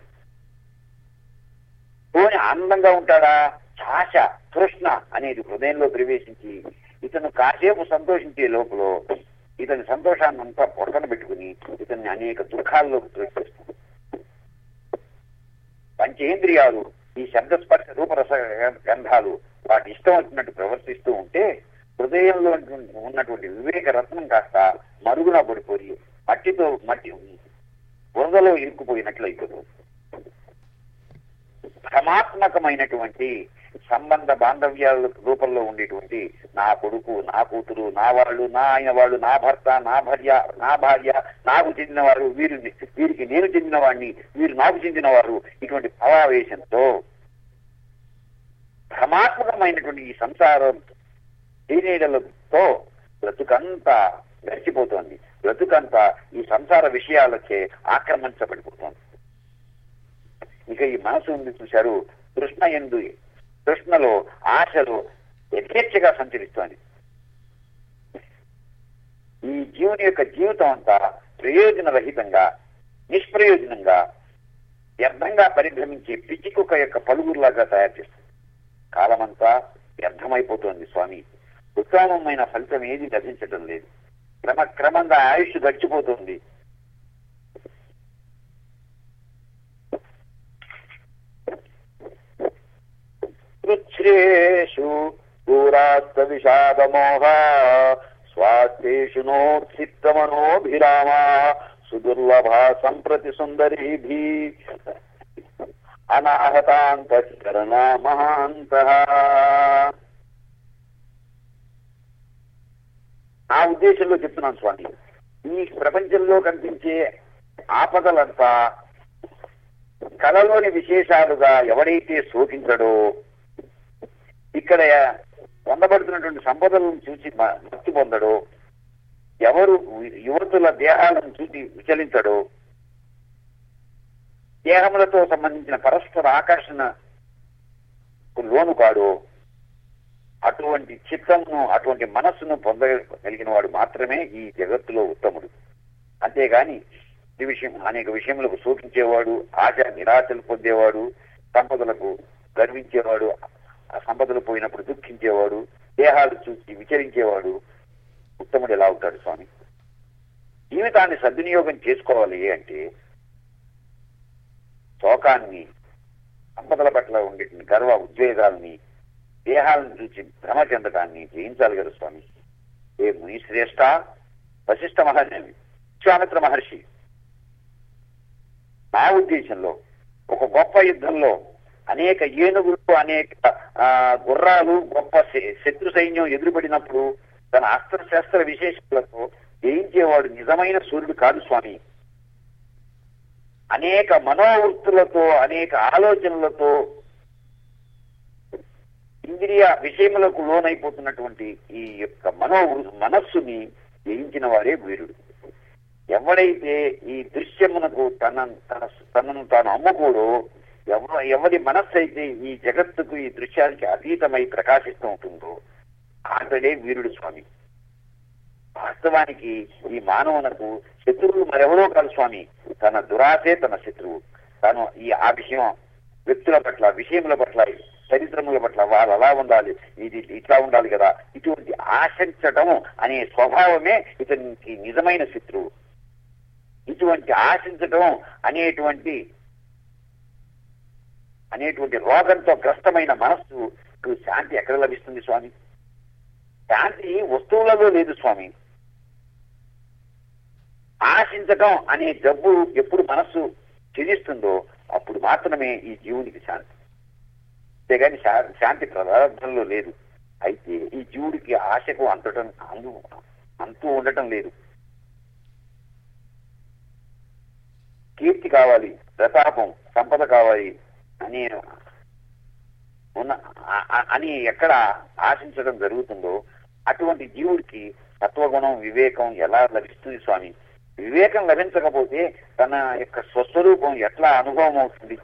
Speaker 1: పోని ఆనందంగా ఉంటాడా ఛాష తృష్ణ అనేది హృదయంలో ప్రవేశించి ఇతను కాసేపు సంతోషించే లోపల ఇతని సంతోషాన్ని అంతా పొట్టన పెట్టుకుని ఇతన్ని అనేక దుఃఖాల్లోకి ప్రవేశిస్తుంది పంచేంద్రియాలు ఈ శబ్దస్పర్శ రూపరస గంధాలు వాటి ఇష్టం వచ్చినట్టు ప్రవర్తిస్తూ ఉంటే హృదయంలో ఉన్నటువంటి వివేక రత్నం కాస్త మరుగున పడిపోయి మట్టితో మట్టి బురదలో ఇరుక్కుపోయినట్లు అయిపోతుంది భ్రమాత్మకమైనటువంటి సంబంధ బాంధవ్యాల రూపంలో ఉండేటువంటి నా కొడుకు నా కూతురు నా వాళ్ళు నా ఆయన వాళ్ళు నా భర్త నా భార్య నా భార్య నాకు చెందిన వారు వీరు వీరికి నేను చెందిన వాడిని వీరు నాకు చెందిన వారు ఇటువంటి భావావేశంతో భ్రమాత్మకమైనటువంటి ఈ సంసారం తేనీడలతో బ్రతుకంతా గడిచిపోతోంది బ్రతుకంతా ఈ సంసార విషయాలచే ఆక్రమించబడిపోతోంది ఇక ఈ మనసు ఉంది చూశారు కృష్ణ ఎందు కృష్ణలో ఆశలు యథేచ్ఛగా సంచరిస్తోంది ఈ జీవుని యొక్క జీవితం అంతా ప్రయోజన రహితంగా నిష్ప్రయోజనంగా వ్యర్థంగా పరిభ్రమించే పిచ్చి కుక్క యొక్క పలుగురులాగా తయారు చేస్తుంది కాలమంతా వ్యర్థమైపోతోంది స్వామి ఉత్తమమైన ఫలితం ఏది లభించడం లేదు క్రమక్రమంగా ఆయుష్ గడిచిపోతుంది కృచ్ఛ్రేషు దూరాస్త విషాదమోహ స్వాస్థ్యేషు నోత్సిత్తమనోభిరామ సుదుర్లభ సంప్రతి సుందరీభి అనాహతాంతరణ మహాంత నా ఉద్దేశంలో చెప్తున్నాను స్వామి ఈ ప్రపంచంలో కనిపించే ఆపదలంతా కళలోని విశేషాలుగా ఎవడైతే శోకించడో ఇక్కడ పొందబడుతున్నటువంటి సంపదలను చూసి మ- మత్తి పొందడో ఎవరు యువతుల దేహాలను చూసి విచలించడో దేహములతో సంబంధించిన పరస్పర ఆకర్షణ లోను కాడు అటువంటి చిత్తమును అటువంటి మనస్సును పొందగలిగిన వాడు మాత్రమే ఈ జగత్తులో ఉత్తముడు అంతేగాని ఈ విషయం అనేక విషయములకు శోకించేవాడు ఆశ నిరాశలు పొందేవాడు సంపదలకు గర్వించేవాడు ఆ సంపదలు పోయినప్పుడు దుఃఖించేవాడు దేహాలు చూసి విచరించేవాడు ఉత్తముడు ఎలా ఉంటాడు స్వామి జీవితాన్ని సద్వినియోగం చేసుకోవాలి అంటే శోకాన్ని సంపదల పట్ల ఉండే గర్వ ఉద్వేగాల్ని దేహాలను చూసి భ్రమ చెందడాన్ని జయించాలి కదా స్వామి ఏ ముని శ్రేష్ట వశిష్ఠ మహర్షి విశ్వామిత్ర మహర్షి నా ఉద్దేశంలో ఒక గొప్ప యుద్ధంలో అనేక ఏనుగులు అనేక ఆ, గుర్రాలు గొప్ప శ- శత్రు సైన్యం ఎదురుపడినప్పుడు తన అస్త్రశస్త్ర విశేషాలతో జయించేవాడు నిజమైన సూర్యుడు కాదు స్వామి అనేక మనోవృత్తులతో అనేక ఆలోచనలతో ఇంద్రియ విషయములకు లోనైపోతున్నటువంటి ఈ యొక్క మనో మనస్సుని జయించిన వాడే వీరుడు ఎవడైతే ఈ దృశ్యమునకు తన తన తనను తాను అమ్ముకోడో ఎవ ఎవరి మనస్సు అయితే ఈ జగత్తుకు ఈ దృశ్యానికి అతీతమై ప్రకాశిస్తూ ఉంటుందో అతడే వీరుడు స్వామి వాస్తవానికి ఈ మానవునకు శత్రువులు మరెవరో కాదు స్వామి తన దురాశే తన శత్రువు తను ఈ ఆ విషయం వ్యక్తుల పట్ల విషయముల పట్ల చరిత్రముల పట్ల వాళ్ళు అలా ఉండాలి ఇది ఇట్లా ఉండాలి కదా ఇటువంటి ఆశించటం అనే స్వభావమే ఇతనికి నిజమైన శత్రువు ఇటువంటి ఆశించటం అనేటువంటి అనేటువంటి రోగంతో గ్రస్తమైన మనస్సు శాంతి ఎక్కడ లభిస్తుంది స్వామి శాంతి వస్తువులలో లేదు స్వామి ఆశించటం అనే జబ్బు ఎప్పుడు మనస్సు చెదిస్తుందో అప్పుడు మాత్రమే ఈ జీవునికి శాంతి అంతేగాని శా- శాంతి ప్రారంభంలో లేదు అయితే ఈ జీవుడికి ఆశకు అంతటం అందు అంతూ ఉండటం లేదు కీర్తి కావాలి ప్రతాపం సంపద కావాలి అని ఉన్న ఆ- ఆ- అని ఎక్కడ ఆశించడం జరుగుతుందో అటువంటి జీవుడికి సత్వగుణం వివేకం ఎలా లభిస్తుంది స్వామి వివేకం లభించకపోతే తన యొక్క స్వస్వరూపం ఎట్లా అనుభవం అవుతుంది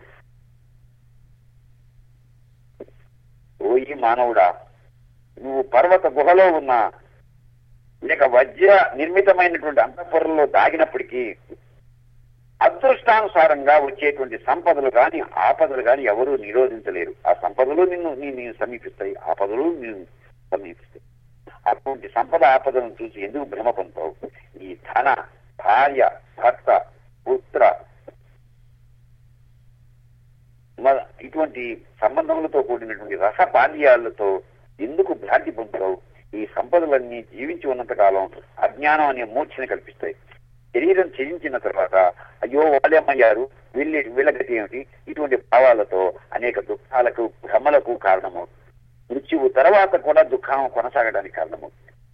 Speaker 1: ఓయి మానవుడా నువ్వు పర్వత గుహలో ఉన్న లేక వజ్ర నిర్మితమైనటువంటి అంతఃపురంలో దాగినప్పటికీ అదృష్టానుసారంగా వచ్చేటువంటి సంపదలు గాని ఆపదలు గాని ఎవరూ నిరోధించలేరు ఆ సంపదలు నిన్ను నిన్ను సమీపిస్తాయి ఆపదలు నిన్ను సమీపిస్తాయి అటువంటి సంపద ఆపదలను చూసి ఎందుకు భ్రమ పొందుతావు ఈ ధన భార్య భర్త పుత్ర మ- ఇటువంటి సంబంధములతో కూడినటువంటి రసపానీయాలతో ఎందుకు భ్రాంతి పొందుతావు ఈ సంపదలన్నీ జీవించి ఉన్నంత కాలం అజ్ఞానం అనే మూర్ఛని కల్పిస్తాయి శరీరం ఛేదించిన తర్వాత అయ్యో వాళ్ళేమయ్యారు వీళ్ళ వీళ్ళ గతి ఏమిటి ఇటువంటి భావాలతో అనేక దుఃఖాలకు భ్రమలకు కారణము మృత్యువు తర్వాత కూడా దుఃఖం కొనసాగడానికి కారణము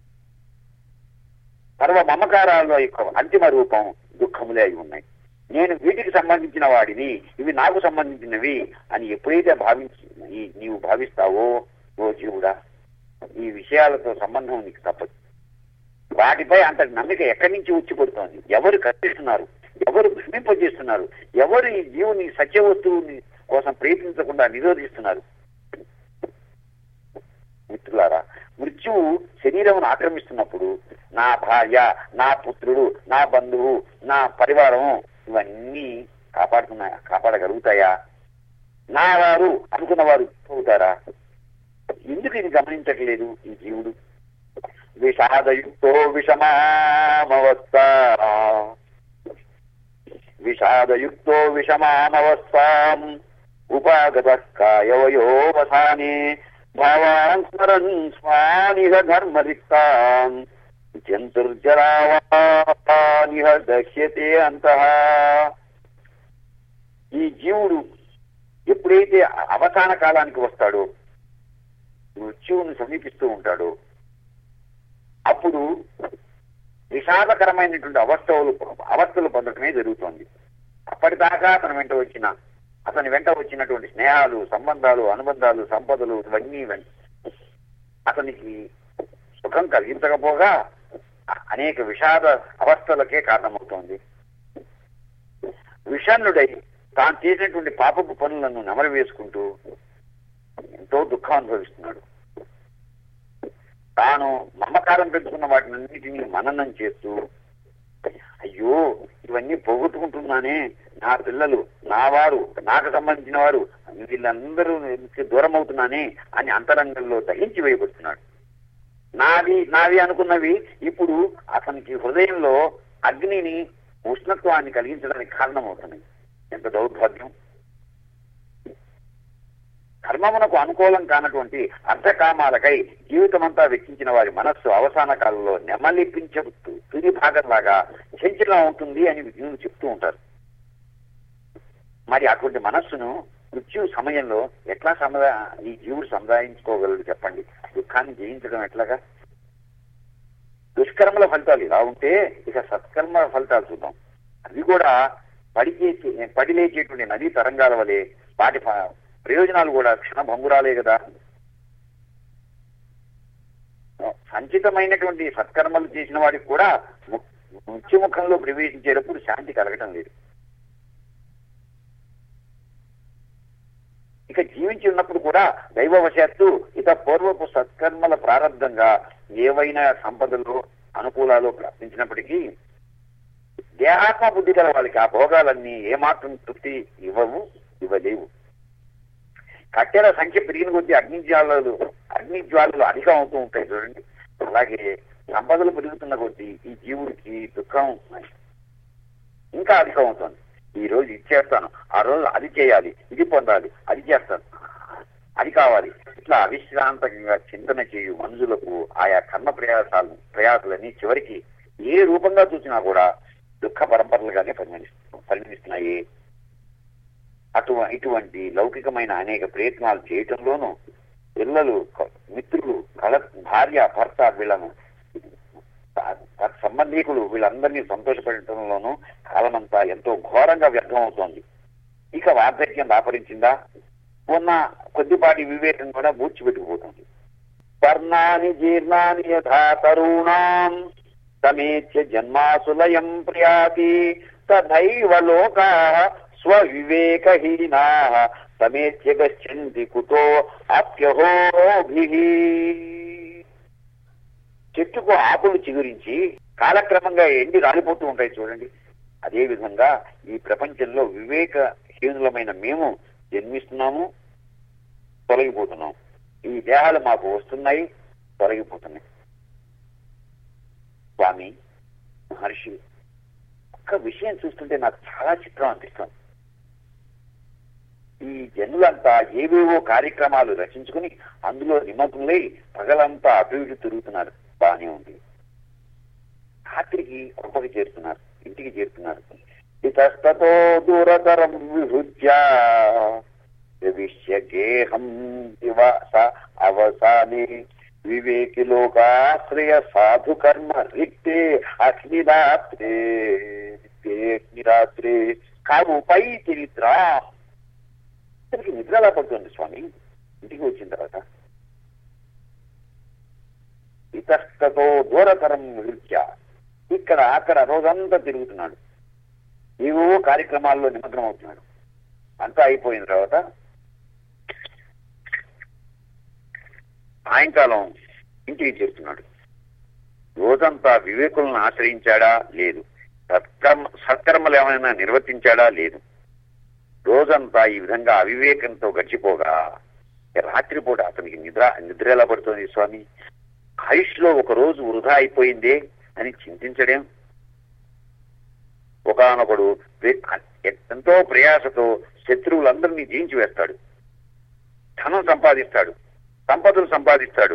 Speaker 1: సర్వ మమకారాల యొక్క అంతిమ రూపం దుఃఖములే అయి ఉన్నాయి నేను వీటికి సంబంధించిన వాడిని ఇవి నాకు సంబంధించినవి అని ఎప్పుడైతే భావించి ఈ- నీవు భావిస్తావో ఓ జీవుడా ఈ విషయాలతో సంబంధం నీకు తప్పదు వాటిపై అంతటి నమ్మిక ఎక్కడి నుంచి వచ్చి పడుతోంది ఎవరు కల్పిస్తున్నారు ఎవరు భ్రమింపజేస్తున్నారు ఎవరు ఈ జీవుని సత్య వస్తువుని కోసం ప్రయత్నించకుండా నిరోధిస్తున్నారు మిత్రులారా మృత్యువు శరీరం ఆక్రమిస్తున్నప్పుడు నా భార్య నా పుత్రుడు నా బంధువు నా పరివారం ఇవన్నీ కాపాడుతున్నాయా కాపాడగలుగుతాయా నా వారు అనుకున్న వారు అవుతారా ఎందుకు ఇది గమనించట్లేదు ఈ జీవుడు విషాదయుక్తో విషమామవస్థ విషాదయుక్తో విషమామవస్థాం ఉపాగత కాయవయోవసానే భావాన్ స్మరన్ స్వానిహ ధర్మరిక్తాం జంతుర్జరావానిహ దక్ష్యతే అంతః ఈ జీవుడు ఎప్పుడైతే అవసాన కాలానికి వస్తాడో మృత్యువుని సమీపిస్తూ ఉంటాడో అప్పుడు విషాదకరమైనటువంటి అవస్థలు అవస్థలు పొందడమే జరుగుతోంది అప్పటిదాకా అతని వెంట వచ్చిన అతని వెంట వచ్చినటువంటి స్నేహాలు సంబంధాలు అనుబంధాలు సంపదలు ఇవన్నీ వెం- అతనికి సుఖం కలిగించకపోగా అ- అనేక విషాద అవస్థలకే కారణమవుతోంది విషణ్ణుడై తాను చేసినటువంటి పాపపు పనులను నెమరు వేసుకుంటూ ఎంతో దుఃఖం అనుభవిస్తున్నాడు తాను మమకారం పెంచుకున్న వాటినన్నిటినీ మననం చేస్తూ అయ్యో ఇవన్నీ పోగొట్టుకుంటున్నానే నా పిల్లలు నా వారు నాకు సంబంధించిన వారు వీళ్ళందరూ എനിക്ക് దూరం అవుతున్నానే అని అంతరంగంలో దహించి వేయబడుతున్నాడు నావి నావి అనుకున్నవి ఇప్పుడు అతనికి హృదయంలో అగ్నిని ఉష్ణత్వాన్ని కలిగించడానికి కారణమవుతున్నాయి ఎంత దౌర్భాగ్యం ధర్మమునకు అనుకూలం కానటువంటి అర్థకామాలకై జీవితమంతా వెచ్చించిన వారి మనస్సు అవసాన కాలంలో నెమలిపించే తుది భాగంలాగా చంచలం ఉంటుంది అని విజ్ఞులు చెప్తూ ఉంటారు మరి అటువంటి మనస్సును మృత్యు సమయంలో ఎట్లా సమదా ఈ జీవుడు సముదాయించుకోగలడు చెప్పండి దుఃఖాన్ని జయించడం ఎట్లాగా దుష్కర్మల ఫలితాలు ఇలా ఉంటే ఇక సత్కర్మ ఫలితాలు చూద్దాం అవి కూడా పడిచే పడి లేచేటువంటి నదీ తరంగాల వలె వాటి ఫ- ప్రయోజనాలు కూడా క్షణభంగురాలే కదా సంచితమైనటువంటి సత్కర్మలు చేసిన వాడికి కూడా ము- మృత్యుముఖంలో ప్రవేశించేటప్పుడు శాంతి కలగటం లేదు ఇక జీవించి ఉన్నప్పుడు కూడా దైవవశాత్తు ఇక పూర్వపు సత్కర్మల ప్రారంధంగా ఏవైనా సంపదలు అనుకూలాలు ప్రాప్తించినప్పటికీ దేహాత్మ బుద్ధి గల వాళ్ళకి ఆ భోగాలన్నీ ఏమాత్రం తృప్తి ఇవ్వవు ఇవ్వలేవు కట్టెల సంఖ్య పెరిగిన కొద్దీ అగ్ని జ్వాలలు అగ్ని జ్వాలలు అధికం అవుతూ ఉంటాయి చూడండి అలాగే సంపదలు పెరుగుతున్న కొద్దీ ఈ జీవుడికి దుఃఖం ఇంకా అధికం అవుతుంది ఈ రోజు ఇది చేస్తాను ఆ రోజు అది చేయాలి ఇది పొందాలి అది చేస్తాను అది కావాలి ఇట్లా అవిశ్రాంతంగా చింతన చేయు మనుషులకు ఆయా కర్మ ప్రయాసాలు ప్రయాసాలని చివరికి ఏ రూపంగా చూసినా కూడా దుఃఖ పరంపరలుగానే పరిగణిస్తు పరిగణిస్తున్నాయి అటు ఇటువంటి లౌకికమైన అనేక ప్రయత్నాలు చేయటంలోనూ పిల్లలు క- మిత్రులు కళ భార్య భర్త వీళ్ళను తత్ సంబంధీకులు వీళ్ళందరినీ సంతోషపెట్టడంలోనూ కాలమంతా ఎంతో ఘోరంగా వ్యర్థం అవుతోంది ఇక వార్ధక్యం దాపరించిందా ఉన్న కొద్దిపాటి వివేకం కూడా పూడ్చిపెట్టుకుపోతుంది వర్ణాని జీర్ణాని యథా తరుణాం సమేత్య జన్మాసులయం ప్రియాతి తథైవ లోకా స్వవివేకహీనా సమేత్య గచ్చంతి కుతో అప్యహోభి చెట్టుకు ఆకులు చిగురించి కాలక్రమంగా ఎండి రాలిపోతూ ఉంటాయి చూడండి అదే విధంగా ఈ ప్రపంచంలో వివేకహీనులమైన మేము జన్మిస్తున్నాము తొలగిపోతున్నాం ఈ దేహాలు మాకు వస్తున్నాయి తొలగిపోతున్నాయి స్వామి మహర్షి ఒక్క విషయం చూస్తుంటే నాకు చాలా చిత్రం అనిపిస్తుంది ఈ జనులంతా ఏవేవో కార్యక్రమాలు రచించుకుని అందులో నిమగ్నులై పగలంతా అటు ఇటు తిరుగుతున్నారు బానే ఉంది రాత్రికి కొంపకి చేరుతున్నారు ఇంటికి చేరుతున్నారు ఇతస్తతో దూరతరం విభుజ్య వివిష్య గేహం దివస అవసానే వివేకి లోకాశ్రయ సాధు కర్మ రిక్తే అగ్నిరాత్రే రిక్తే అగ్నిరాత్రే కరుపై చరిత్ర ఇతనికి నిద్ర ఎలా పడుతుంది స్వామి ఇంటికి వచ్చిన తర్వాత ఇతస్తతో దూరతరం నృత్య ఇక్కడ అక్కడ రోజంతా తిరుగుతున్నాడు ఏవో కార్యక్రమాల్లో నిమగ్నం అవుతున్నాడు అంతా అయిపోయిన తర్వాత సాయంకాలం ఇంటికి చేరుతున్నాడు రోజంతా వివేకులను ఆశ్రయించాడా లేదు సత్కర్మ సత్కర్మలు ఏమైనా నిర్వర్తించాడా లేదు రోజంతా ఈ విధంగా అవివేకంతో గడిచిపోగా రాత్రిపూట అతనికి నిద్ర నిద్ర ఎలా పడుతుంది స్వామి ఆయుష్లో ఒక రోజు వృధా అయిపోయిందే అని చింతించడేం ఒకనొకడు ఎంతో ప్రయాసతో శత్రువులందరినీ జయించి వేస్తాడు ధనం సంపాదిస్తాడు సంపదలు సంపాదిస్తాడు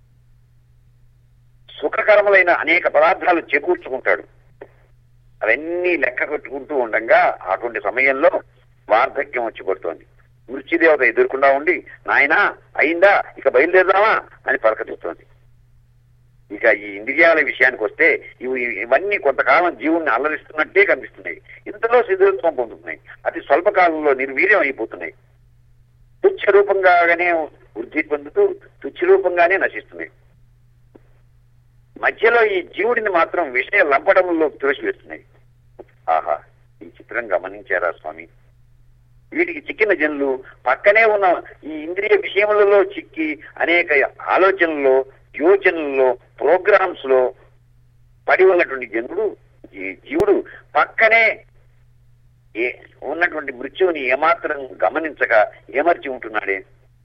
Speaker 1: సుఖకరములైన అనేక పదార్థాలు చేకూర్చుకుంటాడు అవన్నీ లెక్క కట్టుకుంటూ ఉండగా అటువంటి సమయంలో వార్ధక్యం వచ్చి పడుతోంది మృత్యుదేవత ఎదుర్కొండా ఉండి నాయనా అయిందా ఇక బయలుదేరదామా అని పలకరిస్తోంది ఇక ఈ ఇంద్రియాల విషయానికి వస్తే ఇవి ఇవన్నీ కొంతకాలం జీవుణ్ణి అల్లరిస్తున్నట్టే కనిపిస్తున్నాయి ఇంతలో శిథిలత్వం పొందుతున్నాయి అతి స్వల్ప కాలంలో నిర్వీర్యం అయిపోతున్నాయి తుచ్చ రూపంగానే వృద్ధి పొందుతూ తుచ్చ రూపంగానే నశిస్తున్నాయి మధ్యలో ఈ జీవుడిని మాత్రం విషయ లంపటంలో తులసివేస్తున్నాయి ఆహా ఈ చిత్రం గమనించారా స్వామి వీటికి చిక్కిన జనులు పక్కనే ఉన్న ఈ ఇంద్రియ విషయములలో చిక్కి అనేక ఆలోచనల్లో యోచనల్లో ప్రోగ్రామ్స్ లో పడి ఉన్నటువంటి జనుడు ఈ జీవుడు పక్కనే ఏ ఉన్నటువంటి మృత్యువుని ఏమాత్రం గమనించక ఏమర్చి ఉంటున్నాడే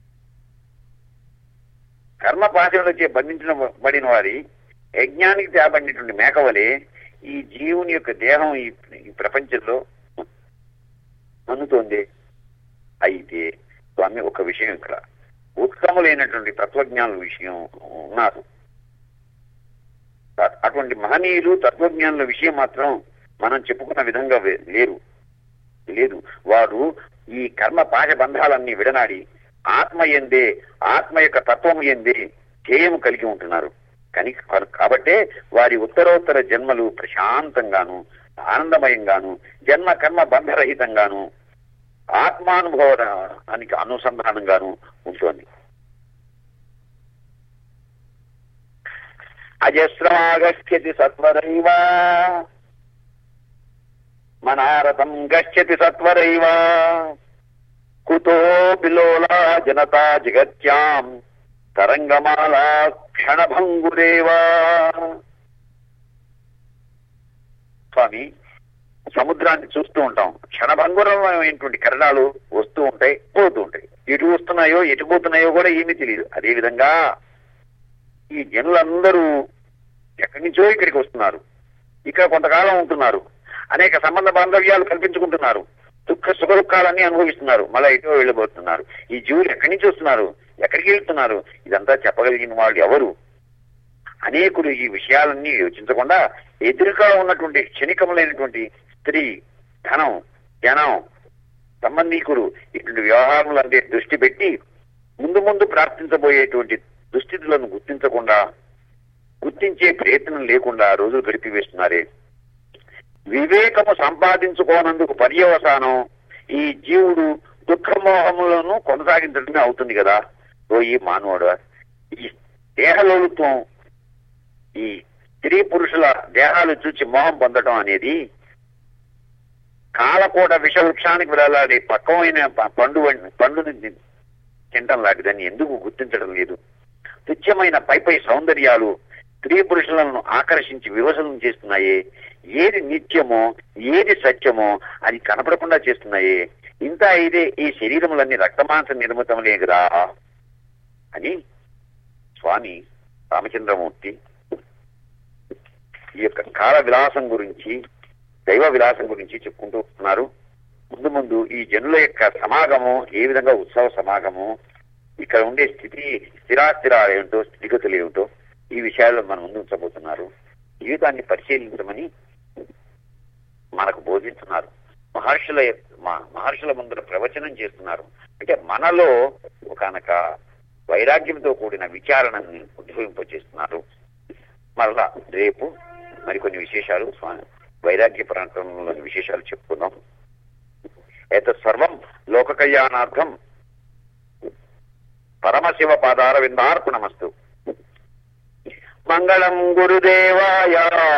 Speaker 1: కర్మ పాశంలోచే బంధించిన పడిన వారి యజ్ఞానికి తేబడినటువంటి మేకవలే ఈ జీవుని యొక్క దేహం ఈ ఈ ప్రపంచంలో అందుతోంది అయితే స్వామి ఒక విషయం ఇక్కడ ఉత్తములైనటువంటి తత్వజ్ఞానుల విషయం ఉన్నారు అటువంటి మహనీయులు తత్వజ్ఞానుల విషయం మాత్రం మనం చెప్పుకున్న విధంగా లేరు లేదు వారు ఈ కర్మ పాశ బంధాలన్నీ విడనాడి ఆత్మ ఎందే ఆత్మ యొక్క తత్వము ఎందే ధ్యేయము కలిగి ఉంటున్నారు కని కాబట్టే వారి ఉత్తరోత్తర జన్మలు ప్రశాంతంగాను ఆనందమయంగాను జన్మ కర్మ బంధరహితంగాను ఆత్మానుభవానికి అనుసంధానంగాను ఉంటుంది అజస్రమాగచ్చతి సత్వరైవ మనారథం గచ్చతి సత్వరైవ కుతో బిలోలా జనతా జగత్యాం తరంగమాలా క్షణభంగురేవా స్వామి సముద్రాన్ని చూస్తూ ఉంటాం క్షణభంగురమైనటువంటి కరణాలు వస్తూ ఉంటాయి పోతూ ఉంటాయి ఎటు వస్తున్నాయో ఎటు పోతున్నాయో కూడా ఏమీ తెలియదు అదే విధంగా ఈ జనులందరూ ఎక్కడి నుంచో ఇక్కడికి వస్తున్నారు ఇక్కడ కొంతకాలం ఉంటున్నారు అనేక సంబంధ బాంధవ్యాలు కల్పించుకుంటున్నారు దుఃఖ సుఖ దుఃఖాలన్నీ అనుభవిస్తున్నారు మళ్ళీ ఎటో వెళ్ళిపోతున్నారు ఈ జీవులు ఎక్కడి నుంచి వస్తున్నారు ఎక్కడికి వెళ్తున్నారు ఇదంతా చెప్పగలిగిన వాళ్ళు ఎవరు అనేకులు ఈ విషయాలన్నీ యోచించకుండా ఎదురుగా ఉన్నటువంటి క్షణికములైనటువంటి స్త్రీ ధనం జనం సంబంధీకులు ఇటువంటి వ్యవహారములంటే దృష్టి పెట్టి ముందు ముందు ప్రార్థించబోయేటువంటి దుస్థితులను గుర్తించకుండా గుర్తించే ప్రయత్నం లేకుండా రోజులు గడిపివేస్తున్నారే వివేకము సంపాదించుకోనందుకు పర్యవసానం ఈ జీవుడు దుఃఖమోహములను కొనసాగించడమే అవుతుంది కదా ఓ ఈ మానవుడు ఈ దేహలోలుత్వం ఈ స్త్రీ పురుషుల దేహాలు చూచి మోహం పొందడం అనేది కాలకూట విషవృక్షానికి వెళ్ళాలి పక్వమైన పండు పండుని తింటం లాంటిదని ఎందుకు గుర్తించడం లేదు తుచ్చమైన పై పై సౌందర్యాలు స్త్రీ పురుషులను ఆకర్షించి వివసనం చేస్తున్నాయే ఏది నిత్యమో ఏది సత్యమో అది కనపడకుండా చేస్తున్నాయే ఇంత అయితే ఈ శరీరములన్నీ రక్తమాంస నిర్మితములే కదా అని స్వామి రామచంద్రమూర్తి ఈ యొక్క కాల విలాసం గురించి దైవ విలాసం గురించి చెప్పుకుంటూ వస్తున్నారు ముందు ముందు ఈ జనుల యొక్క సమాగము ఏ విధంగా ఉత్సవ సమాగము ఇక్కడ ఉండే స్థితి స్థిరాస్థిరాలు ఏమిటో స్థితిగతులు ఏమిటో ఈ విషయాల్లో మన ముందు ఉంచబోతున్నారు జీవితాన్ని పరిశీలించమని మనకు బోధిస్తున్నారు మహర్షుల మహర్షుల ముందర ప్రవచనం చేస్తున్నారు అంటే మనలో ఒకనొక వైరాగ్యంతో కూడిన విచారణని ఉద్భవింపజేస్తున్నారు మరలా రేపు మరికొన్ని విశేషాలు వైరాగ్య ప్రాంతంలోని విశేషాలు చెప్పుకుందాం అయితే సర్వం లోక కళ్యాణార్థం పరమశివ పాదార విందార్పణమస్తు మంగళం గురుదేవాయ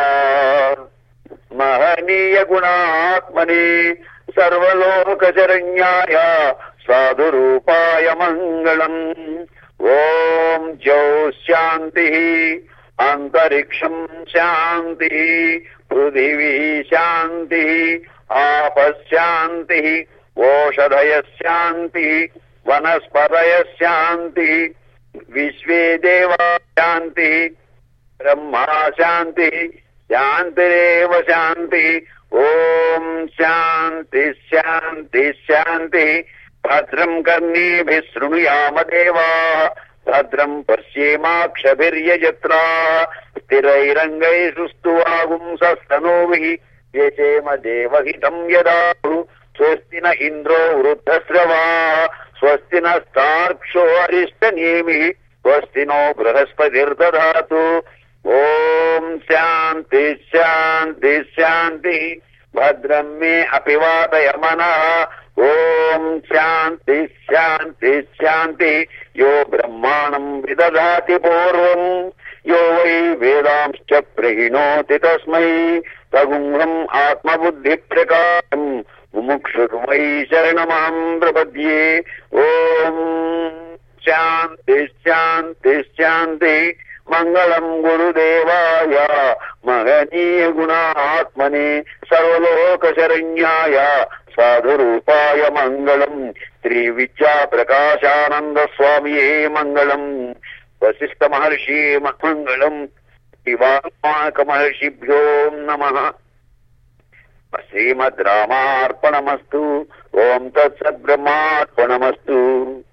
Speaker 1: మహనీయ గుణాత్మని సర్వలోక శరణ్యాయ సాధురూపాయ మంగళం ఓం జౌ శాంతి అంతరిక్షం శాంతి పృథివీ శాంతి ఆపశాంతి ఓషధయ శాంతి వనస్పతయ శాంతి విశ్వే దేవా శాంతి బ్రహ్మా శాంతి శాంతిరేవ శాంతి ఓం శాంతి శాంతి శాంతి భద్రం కర్ణీభిः శృణుయామ దేవా భద్రం పశ్యేమాక్షభిర్యజత్రా స్థిరైరంగైः స్తువాగుంసస్తనూభిः వ్యచేమ దేవహితం యదాహు స్వస్తి న ఇంద్రో వృద్ధశ్రవా స్వస్తి నస్తార్క్షో అరిష్టనేమి స్వస్తి నో బృహస్పతిర్దధాతు ఓం శాంతి శాంతి శాంతి భద్రం మే అపివాదయ మనః ఓం శాంతి శాంతి శాంతి యో బ్రహ్మాణం విదధాతి పూర్వం యో వై వేదాంశ్చ ప్రహిణోతి తస్మై తగుంహం ఆత్మబుద్ధి ప్రకారం ముముక్షుర్వై శరణమహం ప్రపద్యే ఓం శాంతి శాంతి శాంతి మంగళం గురుదేవాయ మహనీయ గుణాత్మనే సర్వలోక శరణ్యాయ సాధురూపాయ మంగళం శ్రీ విద్యా ప్రకాశానంద స్వామియే మంగళం వశిష్ఠ మహర్షి మంగళం శివాత్మాక మహర్షిభ్యో నమ శ్రీమద్ రామార్పణమస్తు ఓం తత్సద్బ్రహ్మార్పణమస్తు